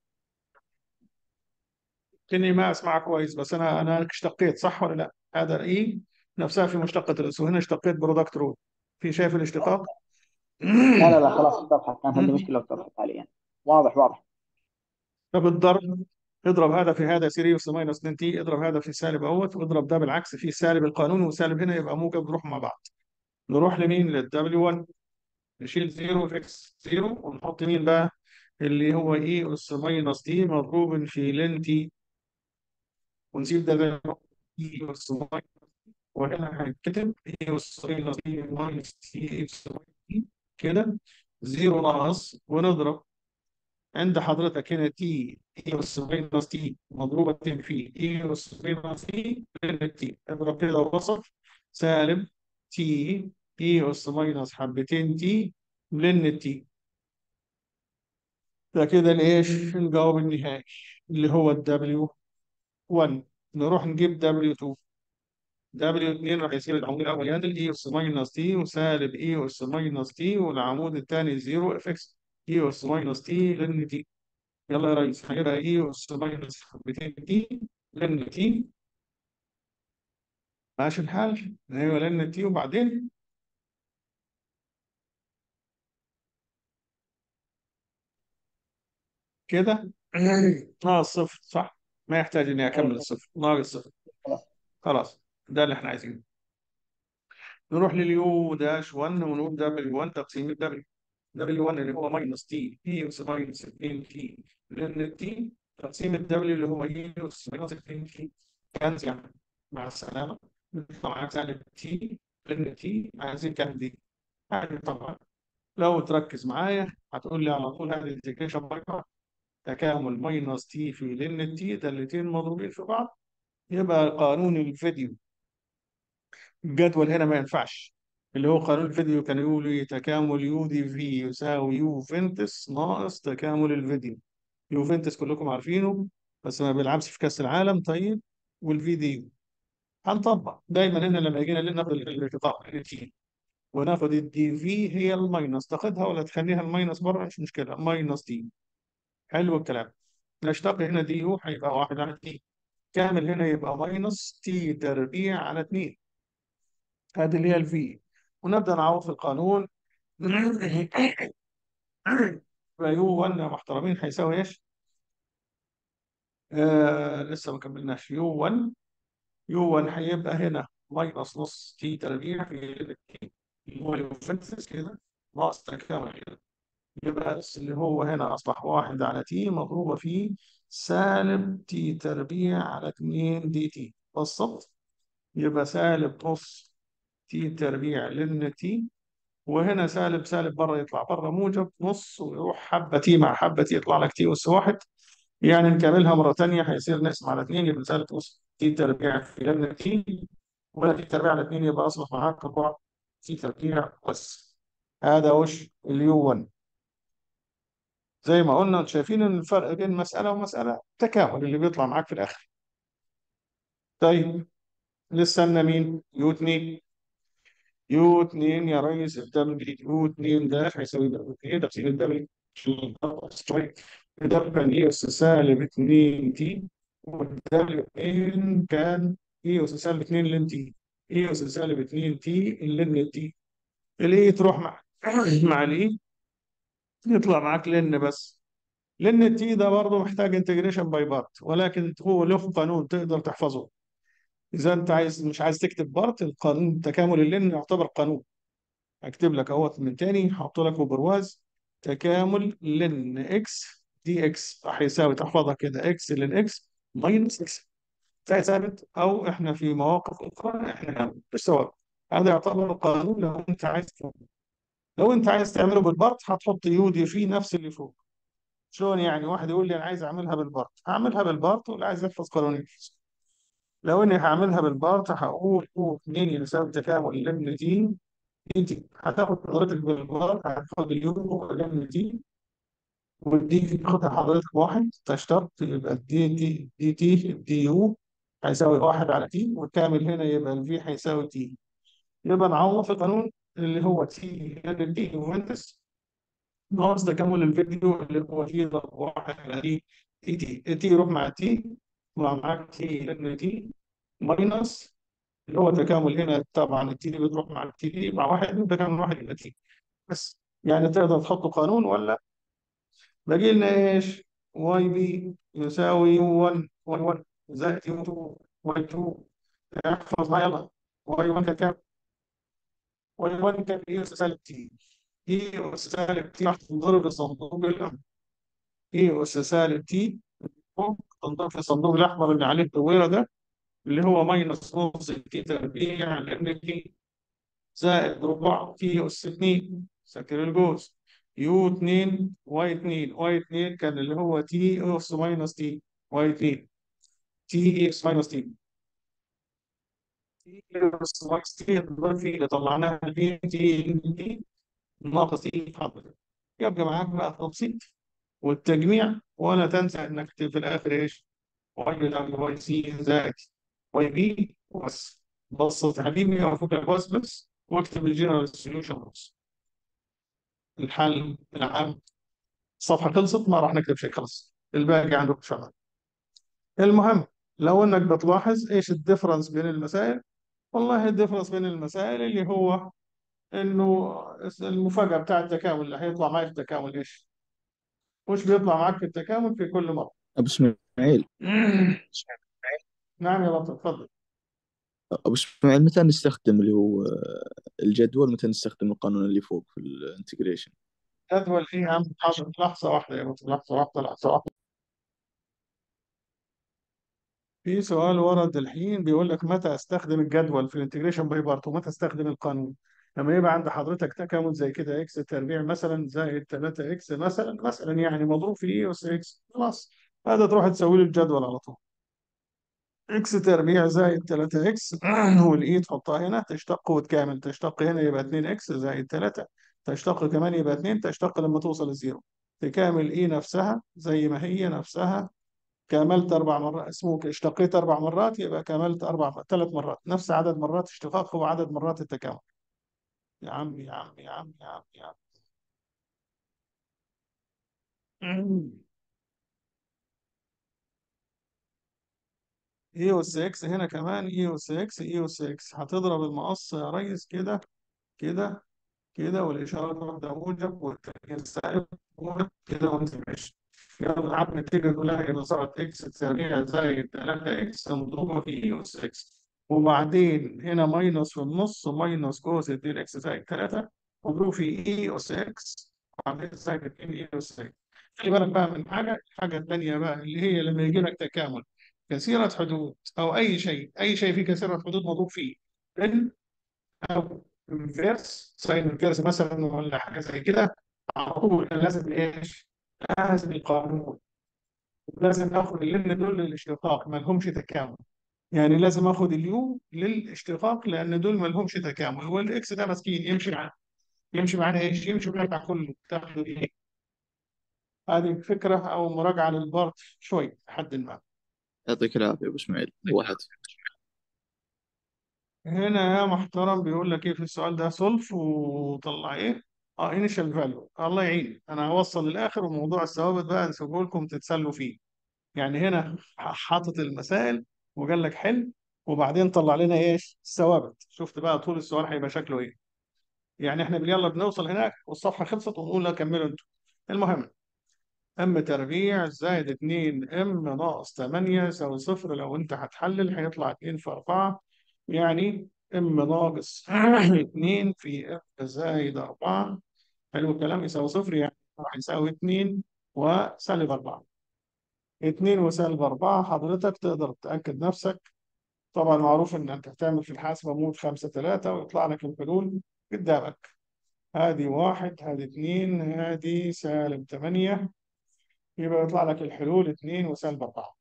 كني ما اسمع كويس بس انا انا اشتقيت صح ولا لا؟ هذا الاي نفسها في مشتقة الاس وهنا اشتقيت برودكت رول في شايف الاشتقاق؟ لا لا لا خلاص اتضحت كانت عندي مشكلة واتضحت حاليا واضح واضح طب الضرب اضرب هذا في هذا يصير اس ماينس 2 تي اضرب هذا في سالب اهوت واضرب ده بالعكس في سالب القانوني وسالب هنا يبقى موجب نروح مع بعض نروح لمين للدبليو 1 نشيل 0 في اكس 0 ونحط مين بقى اللي هو اي اس ماينس تي مضروب في لن تي ونسيب ده زي ما هو اي اس ماينس وهنا هيتكتب اي اس ماينس تي ماينس تي اس ماينس تي كده 0 ناقص ونضرب عند حضرتك هنا تي اي اس ماينس تي مضروبة في اي اس ماينس تي لن تي اضرب كده وسط سالب تي اي اس ماينس حبتين تي لن تي ده كده الايش الجواب النهائي اللي هو الدبليو 1 نروح نجيب دبليو 2 دبليو 2 راح يصير العمود الاول ينزل اي اس ماينس تي وسالب اي اس ماينس تي والعمود الثاني 0 اف اكس اي اس ماينس تي لن تي يلا يا ريس هيبقى اي اس ماينس 200 تي لن تي ماشي الحال ايوه لن تي وبعدين كده ناقص صفر صح ما يحتاج اني اكمل أيوة الصفر ناقص صفر خلاص خلاص ده اللي احنا عايزينه نروح لليو داش 1 ونقول دبليو 1 تقسيم الدبليو دبليو 1 اللي هو ماينس تي اي اس ماينس 2 تي لان التي تقسيم الدبليو اللي هو اي اس ماينس 2 تي كنز يعني مع السلامه بيطلع معاك سالب تي لان تي عايزين كام دي يعني طبعا لو تركز معايا هتقول لي على طول هذه الانتجريشن بره تكامل ماينس تي في لن تي دالتين مضروبين في بعض يبقى قانون الفيديو الجدول هنا ما ينفعش اللي هو قانون الفيديو كان يقول ايه تكامل يو دي في يساوي يو فينتس ناقص تكامل الفيديو يو فينتس كلكم عارفينه بس ما بيلعبش في كأس العالم طيب والفيديو هنطبق دايما هنا لما يجينا ناخد الارتقاء التي وناخد الدي في هي الماينس تاخدها ولا تخليها الماينس بره مش مشكله ماينس تي حلو الكلام نشتق هنا دي يو هيبقى واحد على تي كامل هنا يبقى ماينس تي تربيع على 2 هذه اللي هي الفي ونبدا نعوض في القانون فيو 1 يا محترمين هيساوي ايش؟ آه لسه ما كملناش يو 1 يو 1 هيبقى هنا ماينس نص تي تربيع في تي اللي هو اليوفنتس كده ناقص تكامل كده يبقى بس اللي هو هنا اصبح واحد على تي مضروبه في سالب تي تربيع على 2 دي تي بالظبط يبقى سالب نص تي تربيع لن تي وهنا سالب سالب بره يطلع بره موجب نص ويروح حبه تي مع حبه تي يطلع لك تي اس واحد يعني نكملها مره ثانيه هيصير نقسم على 2 يبقى سالب نص تي تربيع في لن تي ولا تي تربيع على 2 يبقى اصبح معاك 4 تي تربيع بس هذا وش اليو 1 زي ما قلنا شايفين ان الفرق بين مساله ومساله تكامل اللي بيطلع معاك في الاخر طيب لسه لنا مين يو 2 يو 2 يا ريس الدبل جديد يو 2 ده هيساوي دبل 2 تقسيم الدبل ده كان اي اس سالب 2 تي والدبل 2 كان اي اس سالب 2 لن تي اي اس سالب 2 تي لن تي الايه تروح مع مع الايه يطلع معاك لن بس لان تي ده برضه محتاج انتجريشن باي بارت ولكن هو له قانون تقدر تحفظه اذا انت عايز مش عايز تكتب بارت القانون تكامل اللين يعتبر قانون اكتب لك اهوت من تاني هحط لك برواز تكامل لن اكس دي اكس هيساوي تحفظها كده اكس لن اكس ماينس اكس زي ثابت او احنا في مواقف اخرى احنا مش سواء هذا يعتبر قانون لو انت عايز لو انت عايز تعمله بالبارت هتحط يو دي في نفس اللي فوق شلون يعني واحد يقول لي انا عايز اعملها بالبارت هعملها بالبارت واللي عايز يحفظ قانون يحفظ لو اني هعملها بالبارت هقول او 2 يساوي تكامل لن دي دي تي هتاخد حضرتك بالبارت هتاخد اليو لن دي والدي تاخدها حضرتك واحد تشتق يبقى دي دي دي تي دي يو هيساوي واحد على تي والكامل هنا يبقى الفي هيساوي تي يبقى نعوض في قانون اللي هو تي لان دي مهندس ناقص تكامل الفيديو اللي هو تي ضرب واحد على دي تي تي تي يروح مع تي مع معاك تي لان تي ماينس اللي هو تكامل هنا طبعا التي دي بتروح مع التي دي مع واحد تكامل واحد يبقى تي بس يعني تقدر تحط قانون ولا باقي لنا ايش؟ واي بي يساوي يو 1 واي 1 زائد يو 2 واي 2 احفظ معايا يلا واي 1 كام؟ واي 1 كام اي اس سالب تي اي اس سالب تي راح تنضرب في صندوق الامن اي اس سالب تي تنضرب في الصندوق الاحمر اللي عليه الدويره ده اللي هو ماينس نص تي تربيع لان تي زائد ربع تي اس 2 سكر الجوز يو 2 واي 2 واي 2 كان اللي هو تي اس ماينس تي واي 2 تي اكس ماينس تي تي اس ماينس تي الضرفي اللي طلعناها البي تي تي ناقص تي حضرتك يبقى معاك بقى التبسيط والتجميع ولا تنسى انك تكتب في الاخر ايش؟ واي بيساوي واي سي زائد واي بي بس بسط يا حبيبي وفك الباص بس واكتب الجنرال سوليوشن بس الحل العام الصفحة خلصت ما راح نكتب شيء خلص الباقي عندك شغل المهم لو انك بتلاحظ ايش الديفرنس بين المسائل والله الديفرنس بين المسائل اللي هو انه المفاجأة بتاع التكامل اللي هيطلع معي في التكامل ايش؟ وش بيطلع معك في التكامل في كل مرة أبو إسماعيل نعم يا بطل تفضل أبو إسماعيل متى نستخدم اللي هو الجدول متى نستخدم القانون اللي فوق في الانتجريشن جدول ايه يا عم حاضر لحظة واحدة يا بطل لحظة واحدة لحظة واحدة في سؤال ورد الحين بيقول لك متى استخدم الجدول في الانتجريشن باي بارت ومتى استخدم القانون لما يبقى عند حضرتك تكامل زي كده اكس تربيع مثلا زائد 3 اكس مثلا مثلا يعني مضروب في ايه اس اكس خلاص هذا تروح تسوي له الجدول على طول اكس تربيع زائد 3 اكس والاي تحطها هنا تشتق وتكامل تشتق هنا يبقى 2 اكس زائد 3 تشتق كمان يبقى 2 تشتق لما توصل لزيرو تكامل اي نفسها زي ما هي نفسها كملت اربع مرات اسمه اشتقيت اربع مرات يبقى كملت اربع ثلاث مرات نفس عدد مرات اشتقاق هو عدد مرات التكامل يا عم يا عم يا عم يا عم يا عم اي اس اكس هنا كمان اي اس اكس اي اس اكس هتضرب المقص يا ريس كده كده كده والاشاره واحده موجب والتانية سالب موجب كده وانت ماشي يلا يا عم النتيجه كلها يبقى صارت اكس تساوي زائد 3 اكس مضروبه في اي اس اكس وبعدين هنا ماينس في النص ماينس كوس 2 اكس زائد 3 مضروب في اي اس اكس وبعدين زائد 2 اي اس اكس خلي بالك بقى من حاجه الحاجه الثانيه بقى اللي هي لما يجي لك تكامل كثيرة حدود أو أي شيء أي شيء فيه كثيرة حدود مضروب فيه إن أو انفيرس ساين انفيرس مثلا ولا حاجة زي كده على طول لازم إيش؟ لازم القانون لازم آخد اللين دول للاشتقاق ما لهمش تكامل يعني لازم آخد اليو للاشتقاق لأن دول ما لهمش تكامل والإكس ده مسكين يمشي معاه يمشي معانا إيش؟ يمشي معانا كله تاخد إيه؟ هذه فكرة أو مراجعة للبارت شوي لحد ما يعطيك العافية أبو إسماعيل واحد هنا يا محترم بيقول لك ايه في السؤال ده سولف وطلع ايه اه انيشال فاليو الله يعين انا هوصل للاخر وموضوع الثوابت بقى نسيبه لكم تتسلوا فيه يعني هنا حاطط المسائل وقال لك حل وبعدين طلع لنا ايش الثوابت شفت بقى طول السؤال هيبقى شكله ايه يعني احنا يلا بنوصل هناك والصفحه خلصت ونقول لا كملوا انتوا المهم ام تربيع زائد 2 ام ناقص 8 يساوي صفر لو انت هتحلل هيطلع 2 في 4 يعني ام ناقص 2 في ام زائد 4 حلو الكلام يساوي صفر يعني راح يساوي 2 وسالب 4 2 وسالب 4 حضرتك تقدر تأكد نفسك طبعا معروف ان انت هتعمل في الحاسبة مود 5 3 ويطلع لك الحلول قدامك هذه واحد هذه اتنين هذه سالب 8 يبقى يطلع لك الحلول 2 وسالب 4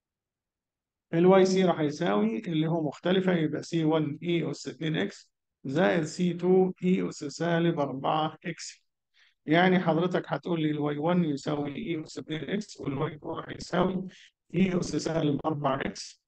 الواي سي راح يساوي اللي هو مختلفة يبقى سي 1 اي اس 2 اكس زائد سي 2 اي اس سالب 4 اكس يعني حضرتك هتقول لي الواي 1 يساوي اي اس 2 اكس والواي 2 راح يساوي اي اس سالب 4 اكس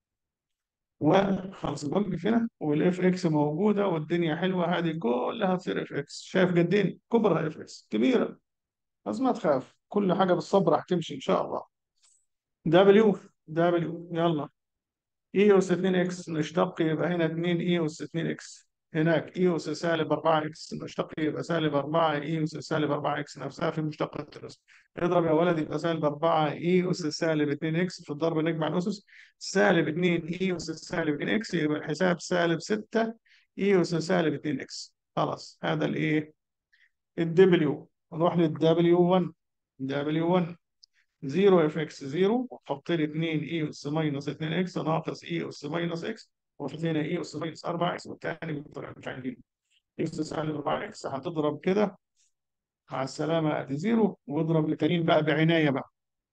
وخلاص الوقف هنا والاف اكس موجودة والدنيا حلوة هذه كلها تصير اف اكس شايف قدين كبرى اف اكس كبيرة بس ما تخاف كل حاجة بالصبر هتمشي ان شاء الله دبليو دبليو يلا اي اس 2 اكس نشتق يبقى هنا 2 اي اس 2 اكس هناك اي اس سالب 4 اكس نشتق يبقى سالب 4 اي اس سالب 4 اكس نفسها في مشتقة الأس اضرب يا ولد يبقى سالب 4 اي اس سالب 2 اكس في الضرب نجمع الأسس سالب 2 اي اس سالب 2 اكس يبقى الحساب سالب 6 اي اس سالب 2 اكس خلاص هذا الايه الدبليو نروح للدبليو 1 دبليو 1 0 اف اكس 0 وحط لي 2 اي اس ماينس 2 اكس ناقص اي اس ماينس اكس وحط هنا اي اس ماينس 4 اكس والثاني بيطلع مش عارفين اي اس سالب 4 اكس هتضرب كده مع السلامه ادي 0 واضرب التانيين بقى بعنايه بقى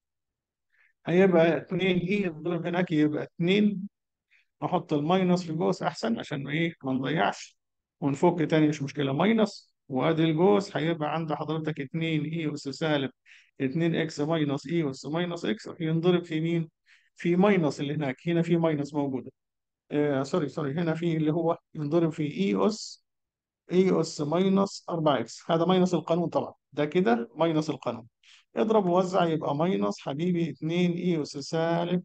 هيبقى 2 اي نضرب هناك يبقى 2 نحط الماينس في الجوز احسن عشان ايه ما نضيعش ونفك تاني مش مشكله ماينس وادي الجوز هيبقى عند حضرتك 2 اي اس سالب 2 اكس ماينس اي اس ماينس اكس ينضرب في مين؟ في ماينس اللي هناك هنا في ماينس موجوده آه سوري سوري هنا في اللي هو ينضرب في اي اس اي اس ماينس 4 اكس هذا ماينس القانون طبعا ده كده ماينس القانون اضرب ووزع يبقى ماينس حبيبي 2 اي اس سالب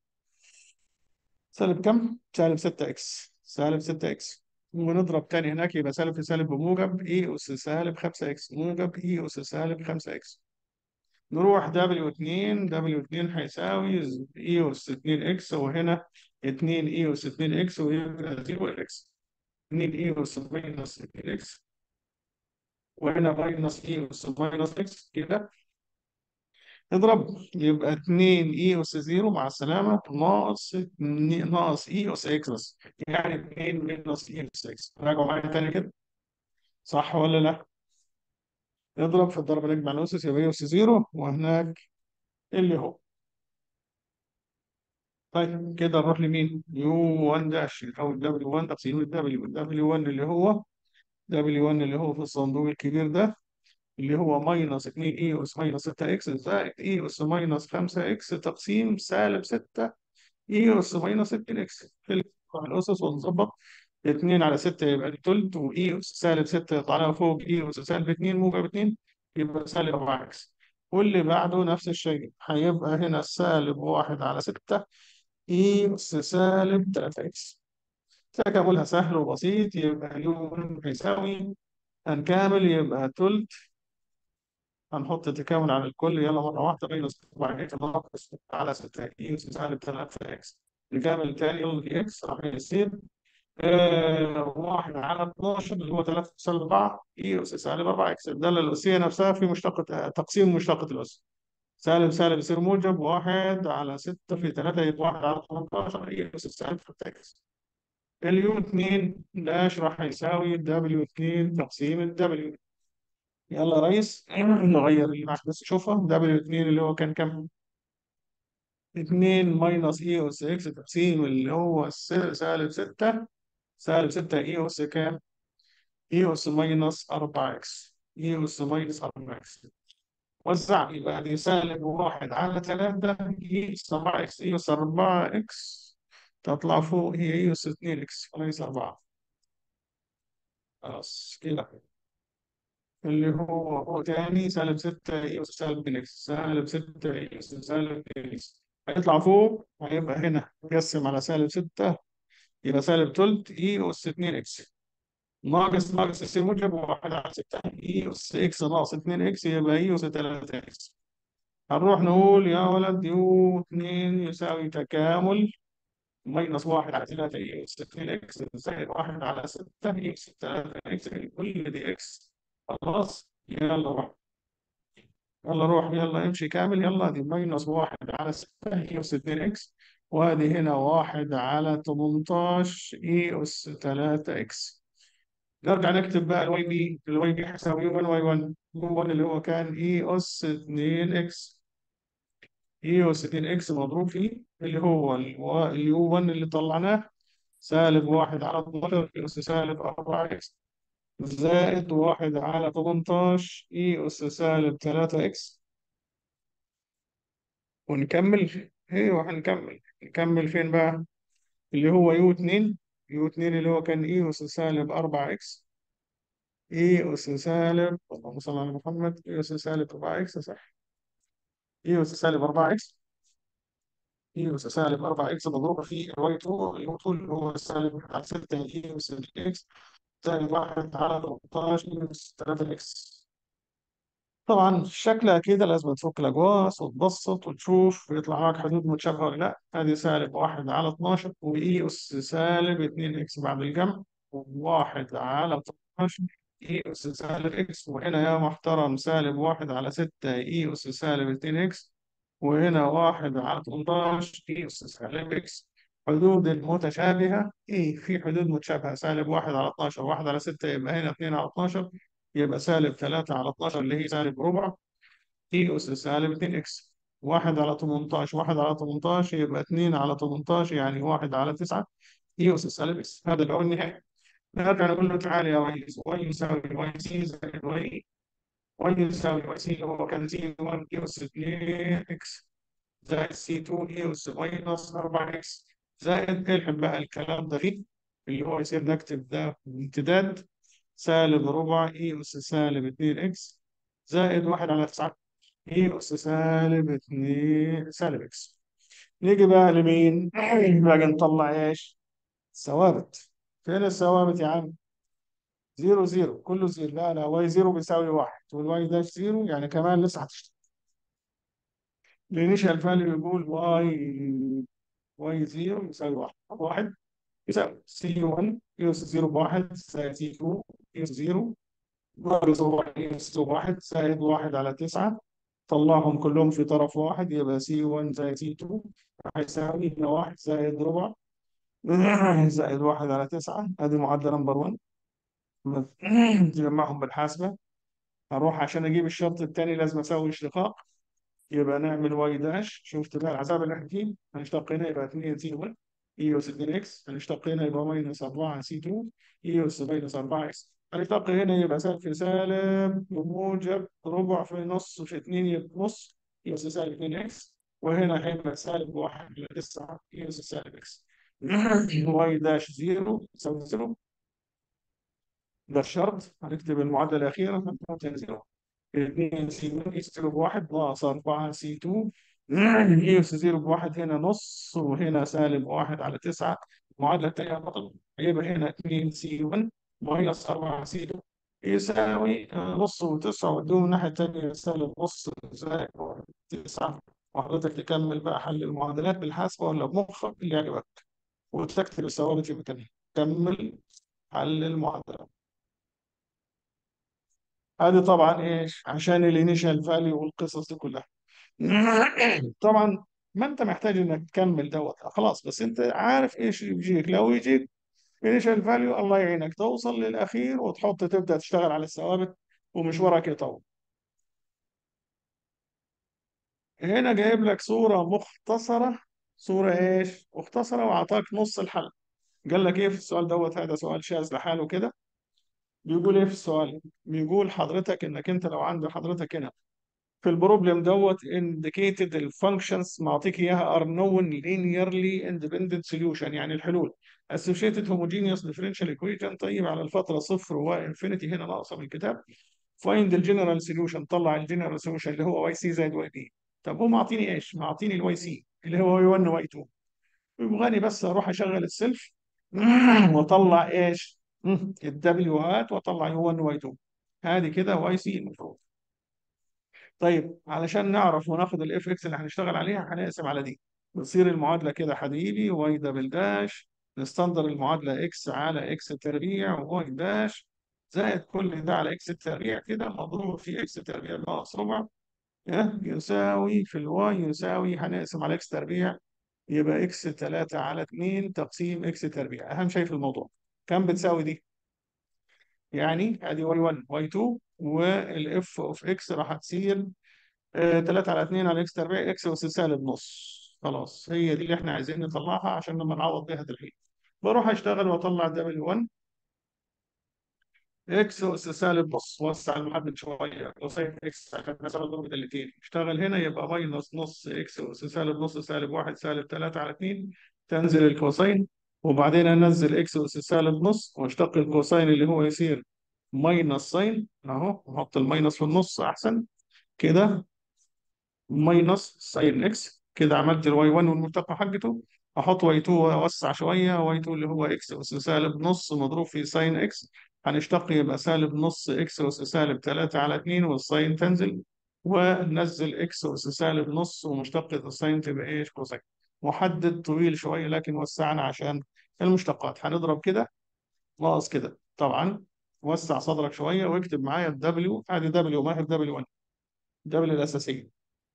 سالب كم؟ سالب 6 اكس سالب 6 اكس ونضرب تاني هناك يبقى سالب في سالب بموجب اي اس سالب 5 اكس موجب اي اس سالب 5 اكس نروح دبليو 2 دبليو 2 هيساوي اي اس 2 اكس وهنا 2 اي اس 2 اكس ويبقى 0 اكس 2 اي اس ماينس 2 اكس وهنا ماينس اي اس ماينس اكس كده اضرب يبقى 2 اي اس 0 مع السلامه ناقص ناقص اي اس اكس بس يعني 2 ماينس اي اس اكس راجعوا معايا تاني كده صح ولا لا؟ اضرب في الضرب نجمع الاسس يبقى اي اس 0 وهناك اللي هو طيب كده نروح لمين؟ يو 1 داش او دبليو 1 تقسيم الدبليو دبليو 1 اللي هو دبليو 1 اللي هو في الصندوق الكبير ده اللي هو ماينس 2 اي اس ماينس 6 اكس زائد اي اس ماينس 5 اكس تقسيم سالب 6 اي اس ماينس 2 اكس في الاسس ونظبط 2 على 6 يبقى التلت واي اس سالب 6 يطلع لها فوق اي اس سالب 2 موجب 2 يبقى سالب 4 اكس واللي بعده نفس الشيء هيبقى هنا سالب 1 على 6 اي اس سالب 3 اكس تكاملها سهل وبسيط يبقى يو هيساوي هنكامل يبقى تلت هنحط تكامل على الكل يلا مرة واحدة ماينس 4 اكس ناقص على 6 اكس سالب 3 اكس نكمل تاني يلا اكس راح يصير آه واحد على 12 اللي هو 3 سالب 4 اي اس سالب 4 اكس الدالة الأسية نفسها في مشتقة تقسيم مشتقة الأس سالب سالب يصير موجب واحد على 6 في 3 يبقى 1 على 18 اي اس سالب 3 اكس اليو 2 داش راح يساوي دبليو 2 تقسيم الدبليو يلا يا ريس نغير اللي عشان بس اشوفها دبليو 2 اللي هو كان كام 2 ماينس اي اس اكس تقسيم اللي هو سالب 6 سالب 6 اي اس كام اي اس ماينس 4 اكس اي اس ماينس 4 اكس وزع يبقى دي سالب 1 على 3 اي اس 4 اكس اي اس 4 اكس تطلع فوق هي اي اس 2 اكس وليس 4 خلاص كده اللي هو هو تاني سالب 6 اي اس سالب 2 اكس سالب 6 اي اس سالب 2 اكس هيطلع فوق هيبقى هنا نقسم على سالب 6 يبقى سالب تلت اي اس 2 اكس ناقص ناقص يصير موجب 1 على 6 اي اس اكس ناقص 2 اكس يبقى اي اس 3 اكس هنروح نقول يا ولد يو 2 يساوي تكامل ماينس 1 على 3 اكس 2 اكس زائد 1 على 6 اكس 3 اكس كل دي اكس خلاص يلا روح يلا روح يلا امشي كامل يلا دي ماينس 1 على 6 اي اس 2 اكس وادي هنا 1 على 18 اي اس 3 اكس نرجع نكتب بقى الواي بي الواي بي هيساوي يو 1 واي 1 يو 1 اللي هو كان اي اس 2 اكس اي اس 2 اكس مضروب فيه اللي هو اليو 1 اللي طلعناه سالب 1 على 12 اي اس سالب 4 اكس زائد 1 على 18 اي اس سالب 3 اكس ونكمل ايوه هنكمل نكمل فين بقى اللي هو يو 2 يو 2 اللي هو كان اي اس سالب 4 اكس اي اس سالب اللهم صل على محمد اي اس سالب 4 اكس صح اي اس سالب 4 اكس اي اس سالب 4 اكس مضروبه في الواي 2 الواي 2 اللي هو سالب على 6 اي اس اكس زائد 1 على 18 اي اس 3 اكس طبعا شكلها كده لازم تفك الاجواس وتبسط وتشوف يطلع معاك حدود متشابهه ولا لا ادي سالب 1 على 12 واي اس سالب 2 اكس بعد الجمع و1 على 12 اي اس سالب اكس وهنا يا محترم سالب 1 على 6 اي اس سالب 2 اكس وهنا 1 على 18 اي اس سالب اكس حدود المتشابهه ايه في حدود متشابهه سالب 1 على 12 1 على 6 يبقى هنا 2 على 12 يبقى سالب 3 على 12 اللي هي سالب ربع اي اس سالب 2 اكس 1 على 18 1 على 18 يبقى 2 على 18 يعني 1 على 9 اي اس سالب اكس هذا اللي هو النهائي نرجع نقول له تعالى يا ريس واي يساوي واي سي زائد واي واي يساوي واي سي اللي هو كان سي 1 اي اس 2 اكس زائد سي 2 اي اس ماينس 4 اكس زائد الحق بقى الكلام ده فيه اللي هو يصير نكتب ده امتداد سالب ربع اي اس سالب 2 اكس زائد 1 على 9 اي اس سالب 2 سالب اكس نيجي بقى لمين؟ بقى نطلع ايش؟ ثوابت فين الثوابت يا عم؟ زيرو زيرو كله زيرو لا لا واي زيرو بيساوي واحد والواي داش زيرو يعني كمان لسه هتشتغل الانيشال فاليو يقول واي واي زيرو يساوي واحد واحد يساوي سي 1 يوس زيرو بواحد زائد سي 2 يوس زيرو ناقص واحد يوس واحد زائد واحد على تسعة طلعهم كلهم في طرف واحد يبقى سي 1 زائد سي 2 هيساوي هنا واحد زائد ربع زائد واحد على تسعة ادي معادلة نمبر 1 تجمعهم بالحاسبة هروح عشان اجيب الشرط الثاني لازم اسوي اشتقاق يبقى نعمل واي داش شفت بقى العذاب اللي احنا فيه هنشتق هنا يبقى 2 سي 1 اي اس 2 اكس هنشتق هنا يبقى ماينس 4 سي 2 اي اس ماينس 4 اكس هنشتق هنا يبقى سالب في سالب وموجب ربع في نص في 2 يبقى نص اي اس سالب 2 اكس وهنا هيبقى سالب 1 ل 9 اي اس سالب اكس واي داش 0 يساوي 0 ده الشرط هنكتب المعادلة الأخيرة هنحط هنا 0 2 سي 1 اس 0 بواحد ناقص 4 سي 2 اي اس 0 بواحد هنا نص وهنا سالب واحد على 9 المعادلة الثانية بطل هيبقى هنا 2 سي 1 ماينس 4 سي 2 يساوي نص و9 وادوم الناحية الثانية سالب نص زائد 9 وحضرتك تكمل بقى حل المعادلات بالحاسبة ولا بمخك اللي يعجبك وتكتب الثوابت في مكانها كمل حل المعادلات هذه طبعا ايش عشان الانيشال فاليو والقصص دي كلها طبعا ما انت محتاج انك تكمل دوت خلاص بس انت عارف ايش يجيك لو يجيك انيشال فاليو الله يعينك توصل للاخير وتحط تبدا تشتغل على الثوابت ومشوارك يطول هنا جايب لك صوره مختصره صوره ايش مختصره واعطاك نص الحل قال لك ايه في السؤال دوت هذا سؤال شاذ لحاله كده بيقول ايه في السؤال بيقول حضرتك انك انت لو عند حضرتك هنا في البروبلم دوت indicated الفانكشنز معطيك اياها are known linearly independent solution يعني الحلول associated homogeneous differential equation طيب على الفترة صفر وانفينيتي هنا ناقصة من الكتاب find الجنرال solution طلع الجنرال solution اللي هو واي سي زائد واي بي طب هو معطيني ايش؟ معطيني الواي سي اللي هو واي 1 واي 2 يبغاني بس اروح اشغل السلف واطلع ايش؟ الدبليو هات واطلع يو 1 واي 2 هذه كده واي سي المفروض طيب علشان نعرف وناخد الاف اكس اللي هنشتغل عليها هنقسم على دي بتصير المعادله كده حبيبي واي دبل داش نستنضر المعادله اكس على اكس تربيع واي داش زائد كل ده على اكس تربيع كده مضروب في اكس تربيع ناقص ربع اه، يساوي في الواي يساوي هنقسم على اكس تربيع يبقى اكس 3 على 2 تقسيم اكس تربيع اهم شيء في الموضوع كم بتساوي دي يعني ادي واي 1 واي 2 والاف اوف اكس راح تصير 3 على 2 على اكس تربيع اكس اس سالب نص خلاص هي دي اللي احنا عايزين نطلعها عشان لما نعوض بيها الحين بروح اشتغل واطلع دبليو 1 اكس اس سالب نص وسع المحدد شويه كوسين اكس عشان نسال ضرب الاثنين اشتغل هنا يبقى ماينس نص اكس اس سالب نص سالب 1 سالب 3 على 2 تنزل الكوسين وبعدين انزل اكس اس سالب نص واشتق الكوسين اللي هو يصير ماينس ساين اهو نحط الماينس في النص احسن كده ماينس ساين اكس كده عملت الواي 1 والمرتقى حقته احط واي 2 واوسع شويه واي 2 اللي هو اكس اس سالب نص مضروب في ساين اكس هنشتق يبقى سالب نص اكس اس سالب 3 على 2 والساين تنزل وننزل اكس اس سالب نص ومشتقة الساين تبقى ايش كوسين محدد طويل شويه لكن وسعنا عشان المشتقات هنضرب كده ناقص كده طبعا وسع صدرك شويه واكتب معايا الدبليو ادي دبليو ما هي دبليو 1 دبليو الاساسيه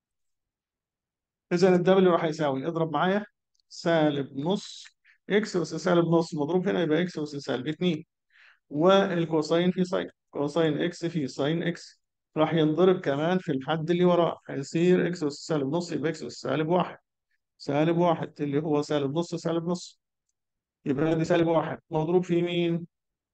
اذا الدبليو راح يساوي اضرب معايا سالب نص اكس اس سالب نص مضروب هنا يبقى اكس اس سالب 2 والكوساين في ساين كوساين اكس في ساين اكس راح ينضرب كمان في الحد اللي وراه هيصير اكس اس سالب نص يبقى اكس اس سالب 1 سالب 1 اللي هو سالب نص سالب نص يبقى دي سالب 1 مضروب في مين؟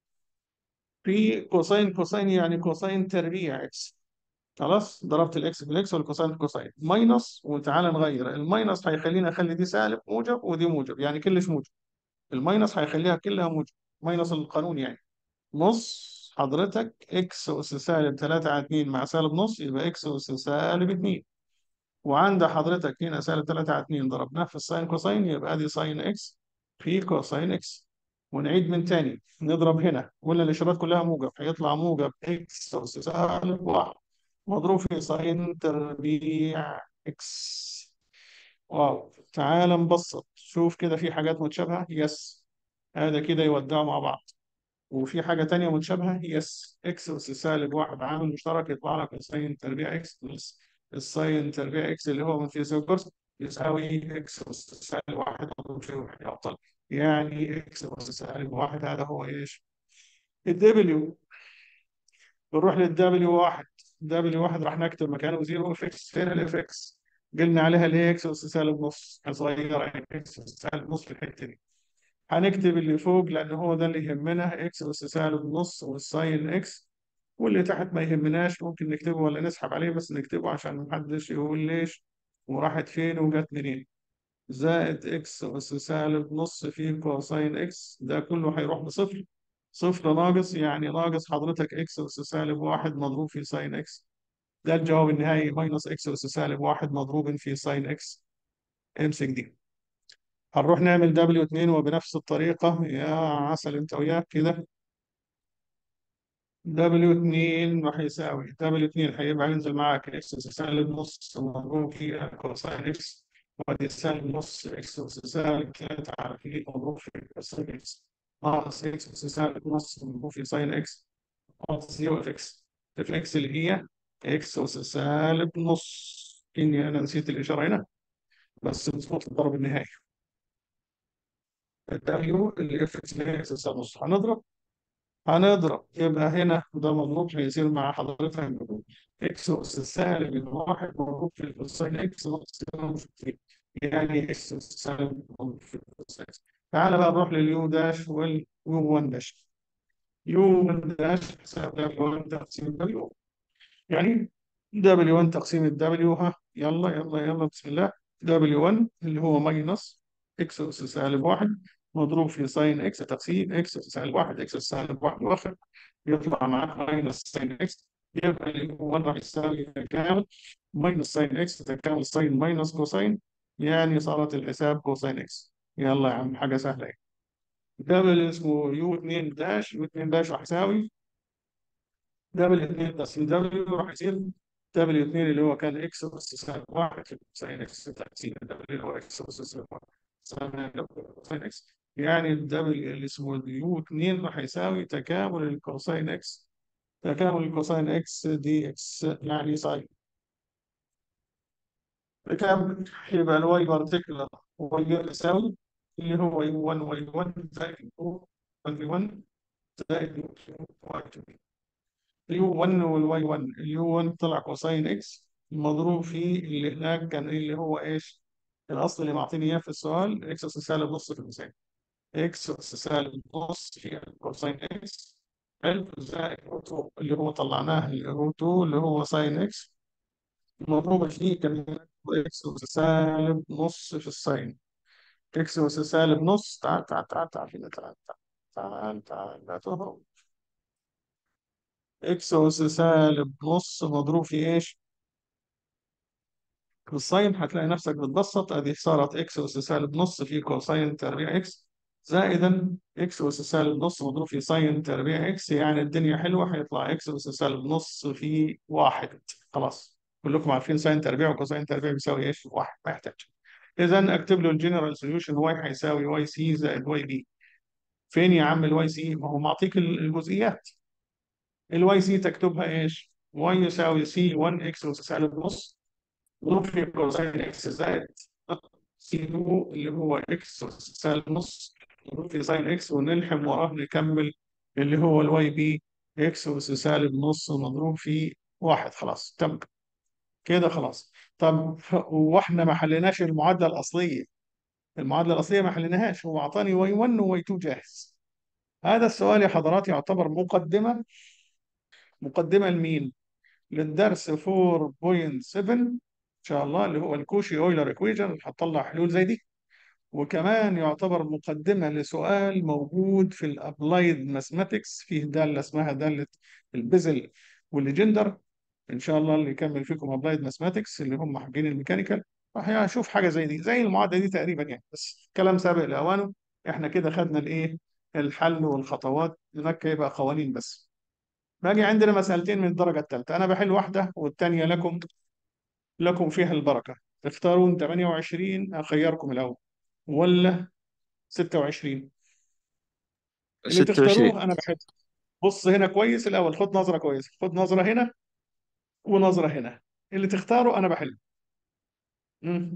في كوساين كوساين يعني كوساين تربيع اكس خلاص ضربت الاكس في الاكس والكوساين في الكوساين ماينس وتعالى نغير الماينس هيخلينا اخلي دي سالب موجب ودي موجب يعني كلش موجب الماينس هيخليها كلها موجب ماينس القانون يعني نص حضرتك اكس اس سالب 3 على 2 مع سالب نص يبقى اكس اس سالب 2 وعند حضرتك هنا سالب 3 على 2 ضربناه في الساين كوساين يبقى دي ساين اكس في كوساين اكس ونعيد من تاني نضرب هنا قلنا الاشارات كلها موجب هيطلع موجب اكس اس سالب 1 مضروب في ساين تربيع اكس واو تعال نبسط شوف كده في حاجات متشابهة يس هذا كده يودعوا مع بعض وفي حاجة تانية متشابهة يس اكس اس سالب واحد عامل مشترك يطلع لك الساين تربيع اكس بلس الساين تربيع اكس اللي هو من في سيكورس يساوي اكس اس سالب واحد مضروب في واحد افضل يعني اكس اس سالب واحد هذا هو ايش؟ الدبليو بنروح للدبليو واحد دبليو واحد راح نكتب مكانه زيرو اف اكس فين الاف اكس؟ قلنا عليها اللي هي اكس اس سالب نص صغيره يعني اكس اس سالب نص في الحته دي هنكتب اللي فوق لان هو ده اللي يهمنا اكس اس سالب نص والساين اكس واللي تحت ما يهمناش ممكن نكتبه ولا نسحب عليه بس نكتبه عشان محدش يقول ليش وراحت فين وجت منين زائد اكس اس سالب نص في كوساين اكس ده كله هيروح بصفر صفر ناقص يعني ناقص حضرتك اكس اس سالب واحد مضروب في ساين اكس ده الجواب النهائي ماينس اكس اس سالب واحد مضروب في ساين اكس امسك دي هنروح نعمل دبليو 2 وبنفس الطريقة يا عسل انت وياك كده دبليو 2 راح يساوي دبليو 2 هيبقى ينزل معاك اكس سالب نص مضروب في كوساين اكس وادي سالب نص اكس سالب 3 على 2 مضروب في كوساين اكس ناقص اكس سالب نص مضروب في ساين اكس ناقص زيرو اف اكس اف اكس اللي هي اكس اس سالب نص اني انا نسيت الاشاره هنا بس بتظبط الضرب النهائي الدبليو اللي اف اكس اللي هي اكس سالب نص هنضرب هنضرب يبقى هنا ده مضروب هيصير مع حضرتك اكس اس سالب واحد مضروب في الكوساين اكس ناقص يعني اكس اس سالب مضروب في الكوساين اكس تعالى بقى نروح لليو داش واليو 1 داش يو 1 داش حساب دبليو 1 تقسيم دبليو يعني دبليو 1 تقسيم الدبليو ها يلا يلا يلا بسم الله دبليو 1 اللي هو ماينس اكس اس سالب واحد مضروب في ساين اكس تقسيم اكس سالب واحد اكس سالب واحد واخر يطلع معاه ماينس ساين اكس يبقى اللي هو 1 راح يساوي تكامل ماينس ساين اكس تكامل ساين ماينس كوساين يعني صارت الحساب كوساين اكس يلا يا عم حاجه سهله اهي دبل اسمه يو 2 داش يو 2 داش راح يساوي دبل 2 تقسيم دبليو راح يصير دبليو 2 اللي هو كان اكس اس سالب 1 في كوساين اكس تقسيم دبليو اللي هو اكس اس سالب 1 سالب كوساين اكس يعني الدبليو اللي اسمه اليو 2 راح يساوي تكامل الكوساين اكس تكامل الكوساين اكس دي اكس يعني ساين تكامل يبقى الواي بارتيكولار واي يساوي اللي هو يو 1 واي 1 زائد يو 1 1 زائد يو 2 اليو 1 والواي 1 اليو 1 طلع كوساين اكس المضروب في اللي هناك كان اللي هو ايش الاصل اللي معطيني اياه في السؤال اكس اس سالب نص في المثال اكس اس سالب نص في كوساين اكس حلو زائد روت اللي هو طلعناه اللي هو 2 اللي هو ساين اكس المضروب فيه كان اكس اس سالب نص في الساين اكس اس سالب نص تعال تعال تعال تعال هنا تعال تعال تعال تعال لا تهرب اكس اس سالب نص مضروب في ايش؟ في الساين هتلاقي نفسك بتبسط ادي صارت اكس اس سالب نص في كوساين تربيع اكس زائدا اكس اس سالب نص مضروب في ساين تربيع اكس يعني الدنيا حلوه هيطلع اكس اس سالب نص في واحد خلاص كلكم عارفين ساين تربيع وكوساين تربيع بيساوي ايش؟ واحد ما يحتاج اذا اكتب له الجنرال سوليوشن واي هيساوي واي سي زائد واي بي فين يا عم الواي سي؟ ما هو معطيك الجزئيات الواي سي تكتبها ايش؟ واي يساوي سي 1 اكس اس سالب نص مضروب في كوساين اكس زائد سي 2 اللي هو اكس سالب نص مضروب في ساين اكس ونلحم وراه نكمل اللي هو الواي بي اكس اس سالب نص مضروب في واحد خلاص تم كده خلاص طب واحنا ما حليناش المعادله الاصليه المعادله الاصليه ما حليناهاش هو اعطاني واي 1 وواي 2 جاهز هذا السؤال يا حضرات يعتبر مقدمه مقدمه لمين؟ للدرس 4.7 ان شاء الله اللي هو الكوشي اويلر ايكويجن هتطلع حلول زي دي وكمان يعتبر مقدمه لسؤال موجود في الابلايد ماثماتكس فيه داله اسمها داله البزل والليجندر ان شاء الله اللي يكمل فيكم ابلايد ماثماتكس اللي هم حاجين الميكانيكال راح يشوف حاجه زي دي زي المعادله دي تقريبا يعني بس كلام سابق لاوانه احنا كده خدنا الايه الحل والخطوات هناك يبقى قوانين بس باقي عندنا مسألتين من الدرجة الثالثة أنا بحل واحدة والثانية لكم لكم فيها البركة تختارون 28 أخيركم الأول ولا 26 اللي 26 تختاروه أنا بحل بص هنا كويس الأول خد نظرة كويس خد نظرة هنا ونظرة هنا اللي تختاره أنا بحل مم.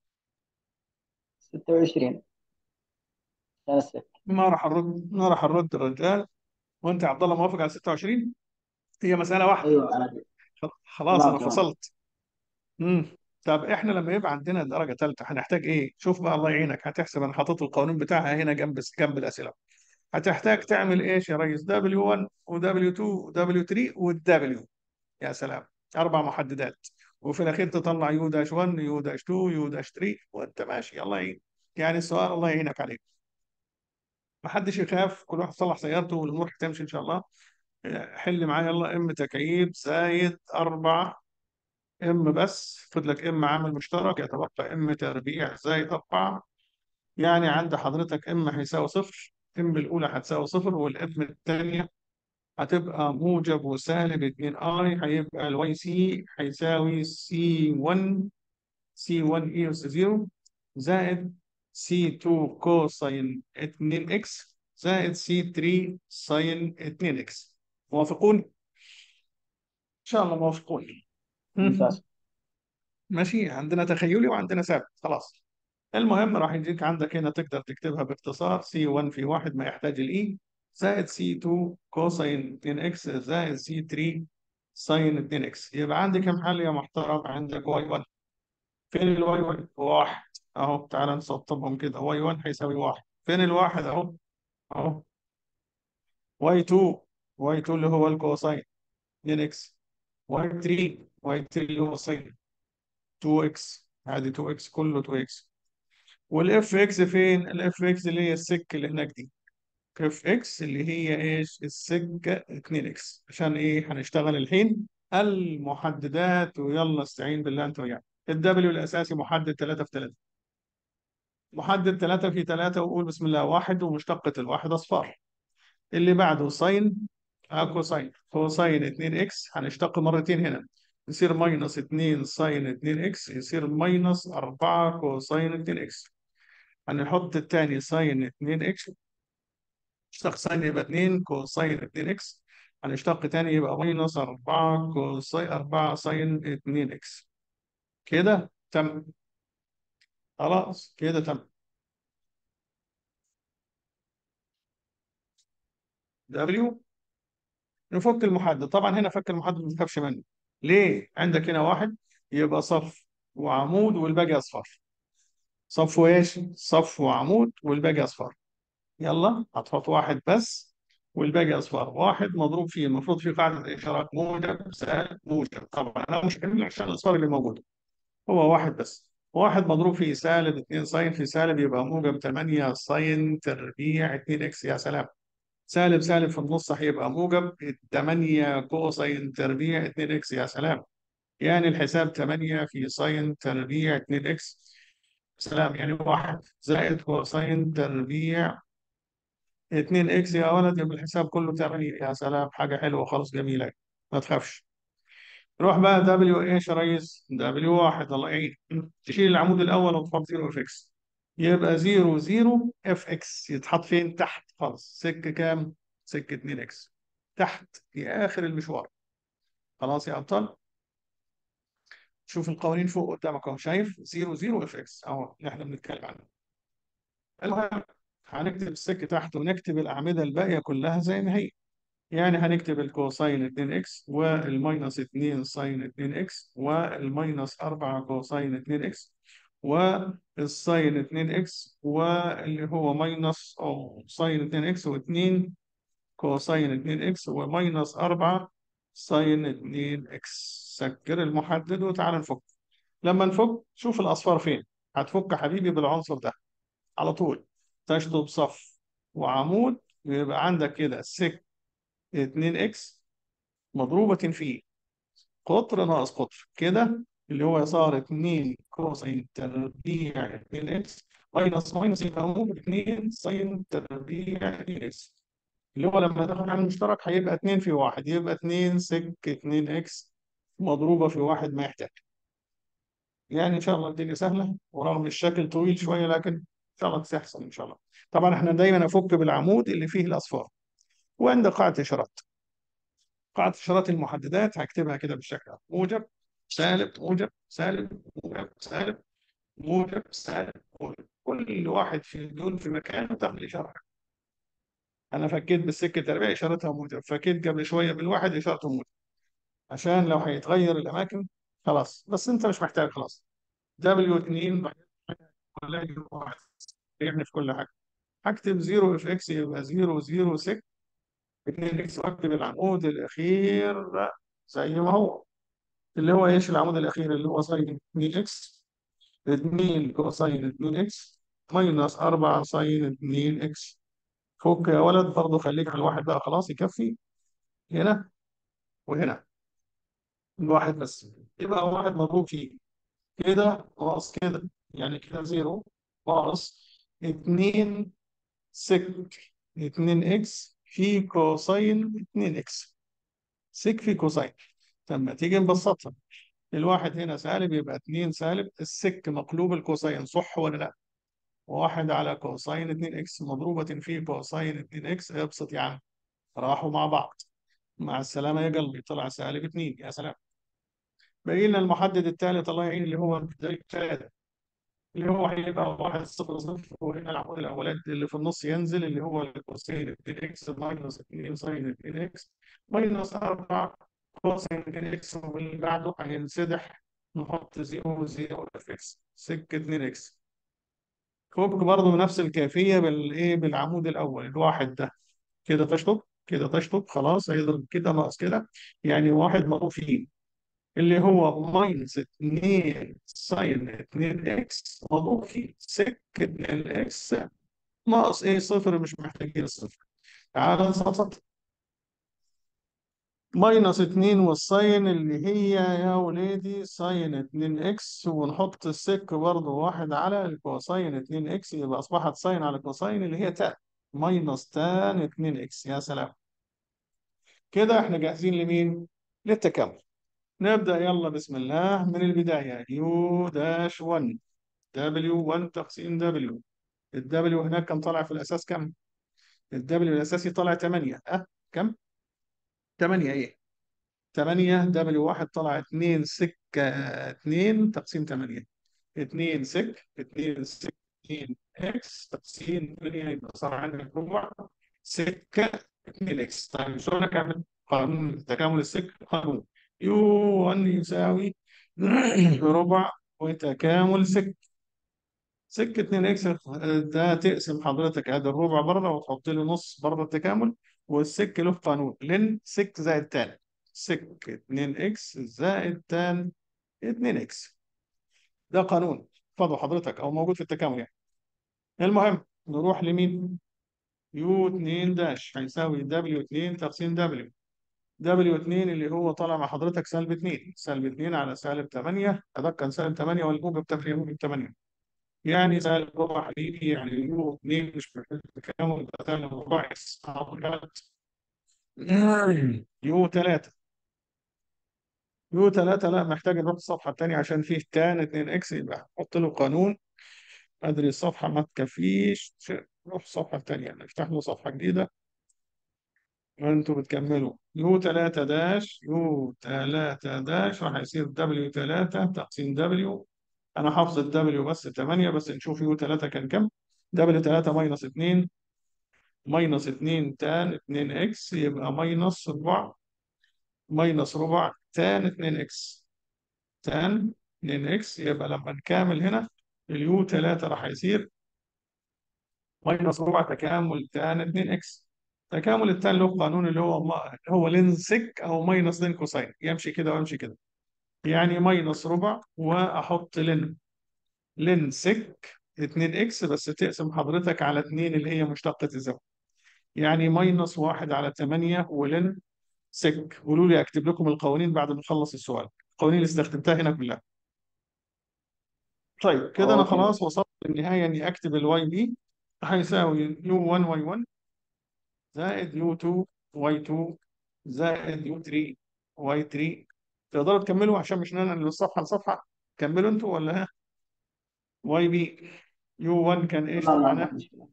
26 عشان الست ما راح أرد ما راح أرد الرجال وأنت يا عبد الله موافق على 26 هي مسألة واحدة ايوه انا خلاص تمام أنا تمام فصلت امم طب احنا لما يبقى عندنا درجه ثالثه هنحتاج ايه؟ شوف بقى الله يعينك هتحسب انا حاطط القانون بتاعها هنا جنب جنب الاسئله. هتحتاج تعمل ايش يا ريس؟ W1 و-W2 و-W3 وال-W يا سلام اربع محددات وفي الاخير تطلع يو داش 1 يو داش 2 يو داش 3 وانت ماشي الله يعين يعني السؤال الله يعينك عليه. ما حدش يخاف كل واحد يصلح سيارته والامور هتمشي ان شاء الله. حل معايا يلا ام تكعيب زايد 4 ام بس خد لك ام عامل مشترك يتبقى ام تربيع زائد 4 يعني عند حضرتك ام هيساوي صفر ام الاولى هتساوي صفر والام الثانيه هتبقى موجب وسالب 2 اي هيبقى الواي سي هيساوي سي 1 سي 1 اي اس 0 زائد سي 2 كوساين 2 اكس زائد سي 3 ساين 2 اكس موافقون؟ ان شاء الله موافقون ممتاز ماشي عندنا تخيلي وعندنا ثابت خلاص المهم راح يجيك عندك هنا تقدر تكتبها باختصار سي 1 في 1 ما يحتاج الاي زائد سي 2 كوساين 2 اكس زائد سي 3 ساين 2 اكس يبقى عندي كم حل يا محترم عندك واي 1 فين الواي 1 واحد اهو تعال نسطبهم كده واي 1 هيساوي واحد فين الواحد اهو اهو واي 2 واي 2 اللي هو الكوساين 2 اكس واي 3 واي 3 اللي هو ساين 2 اكس عادي 2 اكس كله 2 اكس والاف اكس فين؟ الاف اكس اللي هي السك اللي هناك دي اف اكس اللي هي ايش؟ السكه 2 اكس عشان ايه؟ هنشتغل الحين المحددات ويلا استعين بالله انت وياك الدبليو الاساسي محدد 3 في 3 محدد 3 في 3 وقول بسم الله واحد ومشتقة الواحد اصفار اللي بعده ساين اكو ساين كوساين 2 اكس هنشتق مرتين هنا يصير ماينس 2 ساين 2 اكس يصير ماينس 4 كوساين 2 اكس هنحط الثاني ساين 2 اكس اشتق ساين يبقى 2 كوساين 2 اكس هنشتق تاني يبقى ماينس 4 كوساين 4 ساين 2 اكس كده تم خلاص كده تم دبليو نفك المحدد طبعا هنا فك المحدد ما تخافش منه ليه عندك هنا واحد يبقى صف وعمود والباقي اصفار صف وايش صف وعمود والباقي اصفار يلا هتحط واحد بس والباقي اصفار واحد مضروب فيه المفروض في قاعده اشارات موجب سالب موجب طبعا انا مش هعمل عشان الاصفار اللي موجوده هو واحد بس واحد مضروب فيه سالب 2 ساين في سالب يبقى موجب 8 ساين تربيع 2 اكس يا سلام سالب سالب في النص هيبقى موجب 8 كوساين تربيع 2 اكس يا سلام يعني الحساب 8 في ساين تربيع 2 اكس سلام يعني واحد زائد كوساين تربيع 2 اكس يا ولد يبقى الحساب كله 8 يا سلام حاجه حلوه خالص جميله ما تخافش روح بقى دبليو ايش يا ريس دبليو واحد الله يعين تشيل العمود الاول وتحط 0 اف اكس يبقى 0 0 اف اكس يتحط فين تحت خالص سكه كام سكه 2 اكس تحت في اخر المشوار خلاص يا ابطال شوف القوانين فوق قدامك اهو شايف 0 0 اف اكس اهو اللي احنا بنتكلم عنه المهم هنكتب السك تحت ونكتب الاعمده الباقيه كلها زي ما هي يعني هنكتب الكوساين 2 اكس والماينس 2 ساين 2 اكس والماينس 4 كوساين 2 اكس والساين 2 اكس واللي هو ماينس او ساين 2 اكس و2 كوساين 2 اكس وماينس 4 ساين 2 اكس سكر المحدد وتعال نفك لما نفك شوف الاصفار فين هتفك يا حبيبي بالعنصر ده على طول تشطب صف وعمود ويبقى عندك كده سك 2 اكس مضروبة في قطر ناقص قطر كده اللي هو صار 2 كوسين تربيع 2 اكس ماينس ماينس يبقى موجب 2 ساين تربيع 2 اكس اللي هو لما تاخد على المشترك هيبقى 2 في 1 يبقى 2 سك 2 اكس مضروبة في واحد ما يحتاج يعني ان شاء الله الدنيا سهلة ورغم الشكل طويل شوية لكن ان شاء الله تحصل ان شاء الله طبعا احنا دايما افك بالعمود اللي فيه الاصفار وعند قاعدة اشارات قاعدة اشارات المحددات هكتبها كده بالشكل ده موجب سالب موجب سالب موجب سالب موجب سالب موجب كل واحد في دول في مكانه تعمل اشاره انا فكيت بالسكه التربيع اشارتها موجب فكيت قبل شويه بالواحد اشارته موجب عشان لو هيتغير الاماكن خلاص بس انت مش محتاج خلاص دبليو 2 كلها واحد يعني في كل حاجه هكتب 0 اف اكس يبقى 0 0 6 2 اكس واكتب العمود الاخير زي ما هو اللي هو ايش العمود الاخير اللي هو ساين 2 اكس 2 كوساين 2 اكس ماينس 4 ساين 2 اكس فك يا ولد برضه خليك على الواحد بقى خلاص يكفي هنا وهنا الواحد بس يبقى واحد مضروب فيه كده ناقص كده يعني كده زيرو ناقص 2 سك 2 اكس في كوساين 2 اكس سك في كوساين لما تيجي نبسطها الواحد هنا سالب يبقى 2 سالب السك مقلوب الكوساين صح ولا لا؟ واحد على كوساين 2 اكس مضروبة في كوساين 2 اكس ابسط يا عم راحوا مع بعض مع السلامة يا قلبي طلع سالب 2 يا سلام باقي لنا المحدد الثالث الله يعين اللي هو الثالث اللي هو هيبقى واحد صفر صفر وهنا العمود الاولاني اللي في النص ينزل اللي هو الكوسين 2 اكس ماينس 2 ساين 2 اكس ماينس 4 كوسين 2 اكس واللي بعده هينسدح نحط 0 0 اف اكس سكه 2 اكس فك برضه بنفس الكيفيه بالايه بالعمود الاول الواحد ده كده تشطب كده تشطب خلاص هيضرب كده ناقص كده يعني واحد مضروب فيه اللي هو ماينس 2 ساين 2 اكس مضروب في سك 2 اكس ناقص ايه صفر مش محتاجين الصفر تعال نسقط ماينس 2 والساين اللي هي يا ولادي ساين 2 اكس ونحط السك برضه واحد على الكوساين 2 اكس يبقى اصبحت ساين على كوساين اللي هي تان ماينس تان 2 اكس يا سلام كده احنا جاهزين لمين؟ للتكامل نبدأ يلا بسم الله من البداية يو داش 1 دبليو 1 تقسيم دبليو الدبليو هناك كان طالع في الأساس كم؟ الدبليو الأساسي طالع 8 أه كم؟ 8 إيه؟ 8 دبليو 1 طلع 2 سك 2 تقسيم 8 2 سك 2 سك 2 اكس تقسيم 8 يبقى صار عندك ربع سكة 2 اكس طيب شلون اكمل قانون تكامل السك قانون يو 1 يساوي ربع وتكامل سك سك 2 اكس ده تقسم حضرتك ادي الربع بره وتحط له نص بره التكامل والسك له قانون لن سك زائد تان سك 2 اكس زائد تان 2 اكس ده قانون اتفضل حضرتك او موجود في التكامل يعني المهم نروح لمين يو 2 داش هيساوي دبليو 2 تقسيم دبليو دبليو 2 اللي هو طالع مع حضرتك سالب 2 سالب 2 على سالب 8 ادق كان سالب 8 والموجب تفريق موجب 8 يعني سالب ربع حبيبي يعني يو 2 مش محتاج تكامل يبقى سالب ربع اكس يو 3 يو 3 لا محتاج نروح الصفحه الثانيه عشان فيه تان 2 اكس يبقى نحط له قانون ادري الصفحه ما تكفيش نروح الصفحه الثانيه نفتح له صفحه جديده وانتوا بتكملوا يو 3 داش يو 3 داش راح يصير دبليو 3 تقسيم دبليو انا حافظ الدبليو بس 8 بس نشوف يو 3 كان كام دبليو 3 ماينس 2 ماينس 2 تان 2 اكس يبقى ماينس 4 ماينس ربع تان 2 اكس تان 2 اكس يبقى لما نكامل هنا اليو 3 راح يصير ماينس ربع تكامل تان 2 اكس تكامل التان له قانون اللي هو ما هو لين سك او ماينس لين كوساين يمشي كده ويمشي كده يعني ماينس ربع واحط لين لين سك 2 اكس بس تقسم حضرتك على 2 اللي هي مشتقة الزاوية يعني ماينس 1 على 8 ولين سك قولوا لي اكتب لكم القوانين بعد ما اخلص السؤال القوانين اللي استخدمتها هنا كلها طيب كده انا أوكي. خلاص وصلت للنهايه اني اكتب الواي بي هيساوي يو 1 واي 1 زائد يو 2 واي 2 زائد يو 3 واي 3 تقدروا تكملوا عشان مش ننقل الصفحه لصفحه كملوا انتوا ولا ها واي بي يو 1 كان ايش تمام ما معناه عندك مشكلة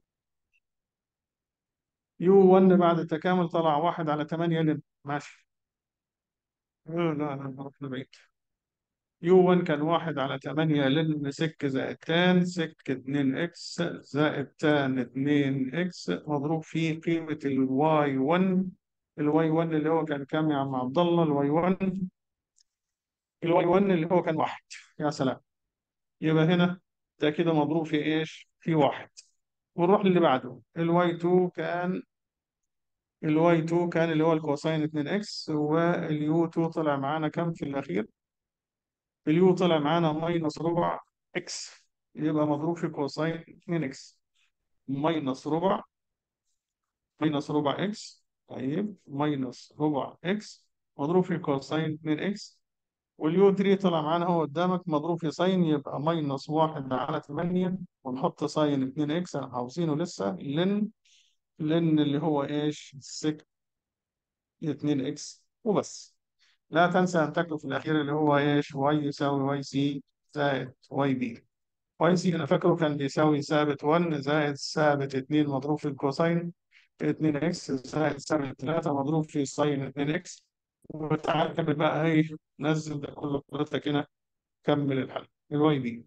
يو 1 بعد التكامل طلع 1 على 8 لن ماشي آه، لا لا رحنا بعيد يو 1 كان 1 على 8 لن سك زائد تان سك 2 اكس زائد تان 2 اكس مضروب في قيمة الواي 1 الواي 1 اللي هو كان كام يا عم عبد الله الواي 1 الواي 1 اللي هو كان 1 يا سلام يبقى هنا ده كده مضروب في ايش؟ في 1 ونروح للي بعده الواي 2 كان الواي 2 كان اللي هو الكوساين 2 اكس واليو 2 طلع معانا كام في الأخير؟ اليو طلع معانا ماينس ربع اكس يبقى مضروب في كوساين 2 اكس ماينس ربع ماينس ربع اكس طيب ماينس ربع اكس مضروب في كوساين 2 اكس واليو 3 طلع معانا هو قدامك مضروب في ساين يبقى ماينس 1 على 8 ونحط ساين 2 اكس انا حافظينه لسه لن لن اللي هو ايش؟ سك 2 اكس وبس لا تنسى أن تكتب في الأخير اللي هو إيش واي يساوي واي سي زائد واي بي واي سي أنا فاكره كان بيساوي ثابت 1 زائد ثابت 2 مضروب في الكوساين 2 إكس زائد ثابت 3 مضروب في ساين 2 إكس وتعالى كمل بقى إيه نزل ده كله حضرتك هنا كمل الحل الواي بي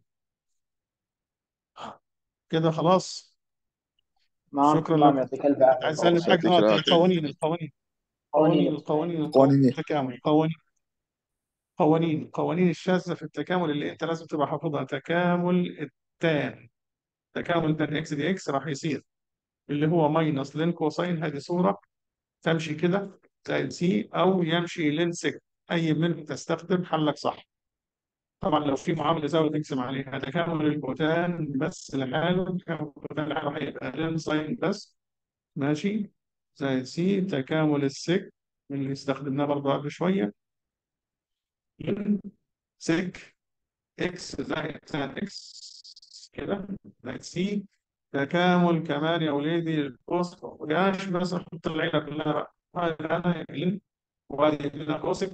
كده خلاص تمام شكرا تمام لكم يعطيك الف عافية عايز أسألك يعطيك حاجة آه العافية. القوانين القوانين قوانين القوانين قوانين قوانين إيه؟ التكامل قوانين قوانين قوانين الشاذة في التكامل اللي انت لازم تبقى حافظها تكامل التان تكامل تان اكس دي اكس راح يصير اللي هو ماينس لين كوساين هذه صورة تمشي كده زائد سي او يمشي لين سك اي منهم تستخدم حلك صح طبعا لو في معاملة زاوية تقسم عليها تكامل الكوتان بس لحاله تكامل الكوتان لحاله هيبقى لين ساين بس ماشي زائد سي تكامل السك اللي استخدمناه برضه قبل شوية لين سك اكس زائد تان اكس كده زائد سي تكامل كمان يا ولادي القوس وياش بس احط العيله كلها بقى هذا انا لين وهذه كلها كوسك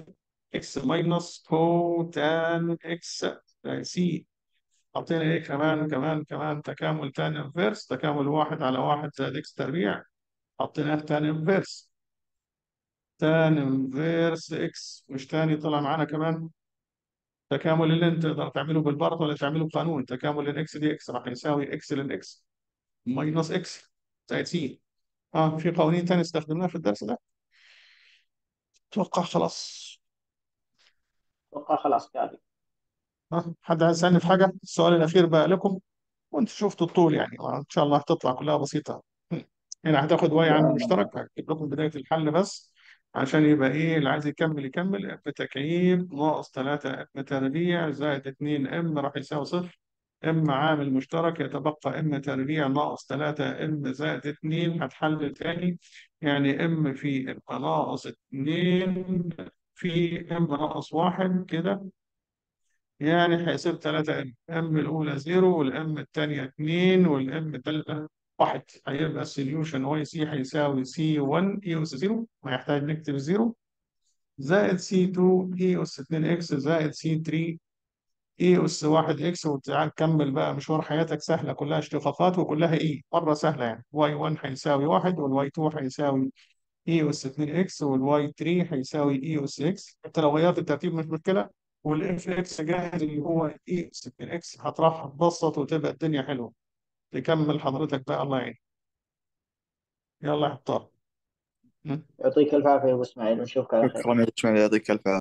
اكس ماينس كوتان اكس سي حطينا ايه كمان كمان كمان تكامل تان انفيرس تكامل واحد على واحد زائد اكس تربيع حطيناه تان انفيرس تان انفيرس اكس مش تاني طلع معانا كمان تكامل اللي انت تقدر تعمله بالبرط ولا تعمله بقانون تكامل لين اكس دي اكس راح يساوي اكس لين اكس ماينس اكس زائد سي اه في قوانين تانية استخدمناها في الدرس ده اتوقع خلاص اتوقع خلاص كافي ها حد عايز يسألني في حاجة السؤال الأخير بقى لكم وانت شفتوا الطول يعني ان شاء الله هتطلع كلها بسيطة هنا هتاخد واي عامل مشترك هكتب لكم بداية الحل بس عشان يبقى ايه اللي عايز يكمل يكمل بتكعيب ناقص 3 ام تربيع زائد 2 ام راح يساوي صفر ام عامل مشترك يتبقى ام تربيع ناقص 3 ام زائد 2 هتحلل تاني يعني ام في ام ناقص 2 في ام ناقص 1 كده يعني هيصير 3 ام ام الاولى 0 والام الثانيه 2 والام الثالثه 1 هيبقى السوليوشن واي سي هيساوي سي 1 اي اس 0 ما يحتاج نكتب 0 زائد سي 2 اي اس 2 اكس زائد سي 3 اي اس 1 اكس وتعال كمل بقى مشوار حياتك سهله كلها اشتقاقات وكلها اي مره سهله يعني واي 1 هيساوي 1 والواي 2 هيساوي اي اس 2 اكس والواي 3 هيساوي اي اس اكس انت لو غيرت الترتيب مش مشكله والاف اكس جاهز اللي هو اي اس 2 اكس هتروح تبسط وتبقى الدنيا حلوه تكمل حضرتك بقى الله يعين يلا يا حطار يعطيك الف عافيه يا ابو اسماعيل ونشوفك على خير شكرا يا اسماعيل يعطيك الف عافية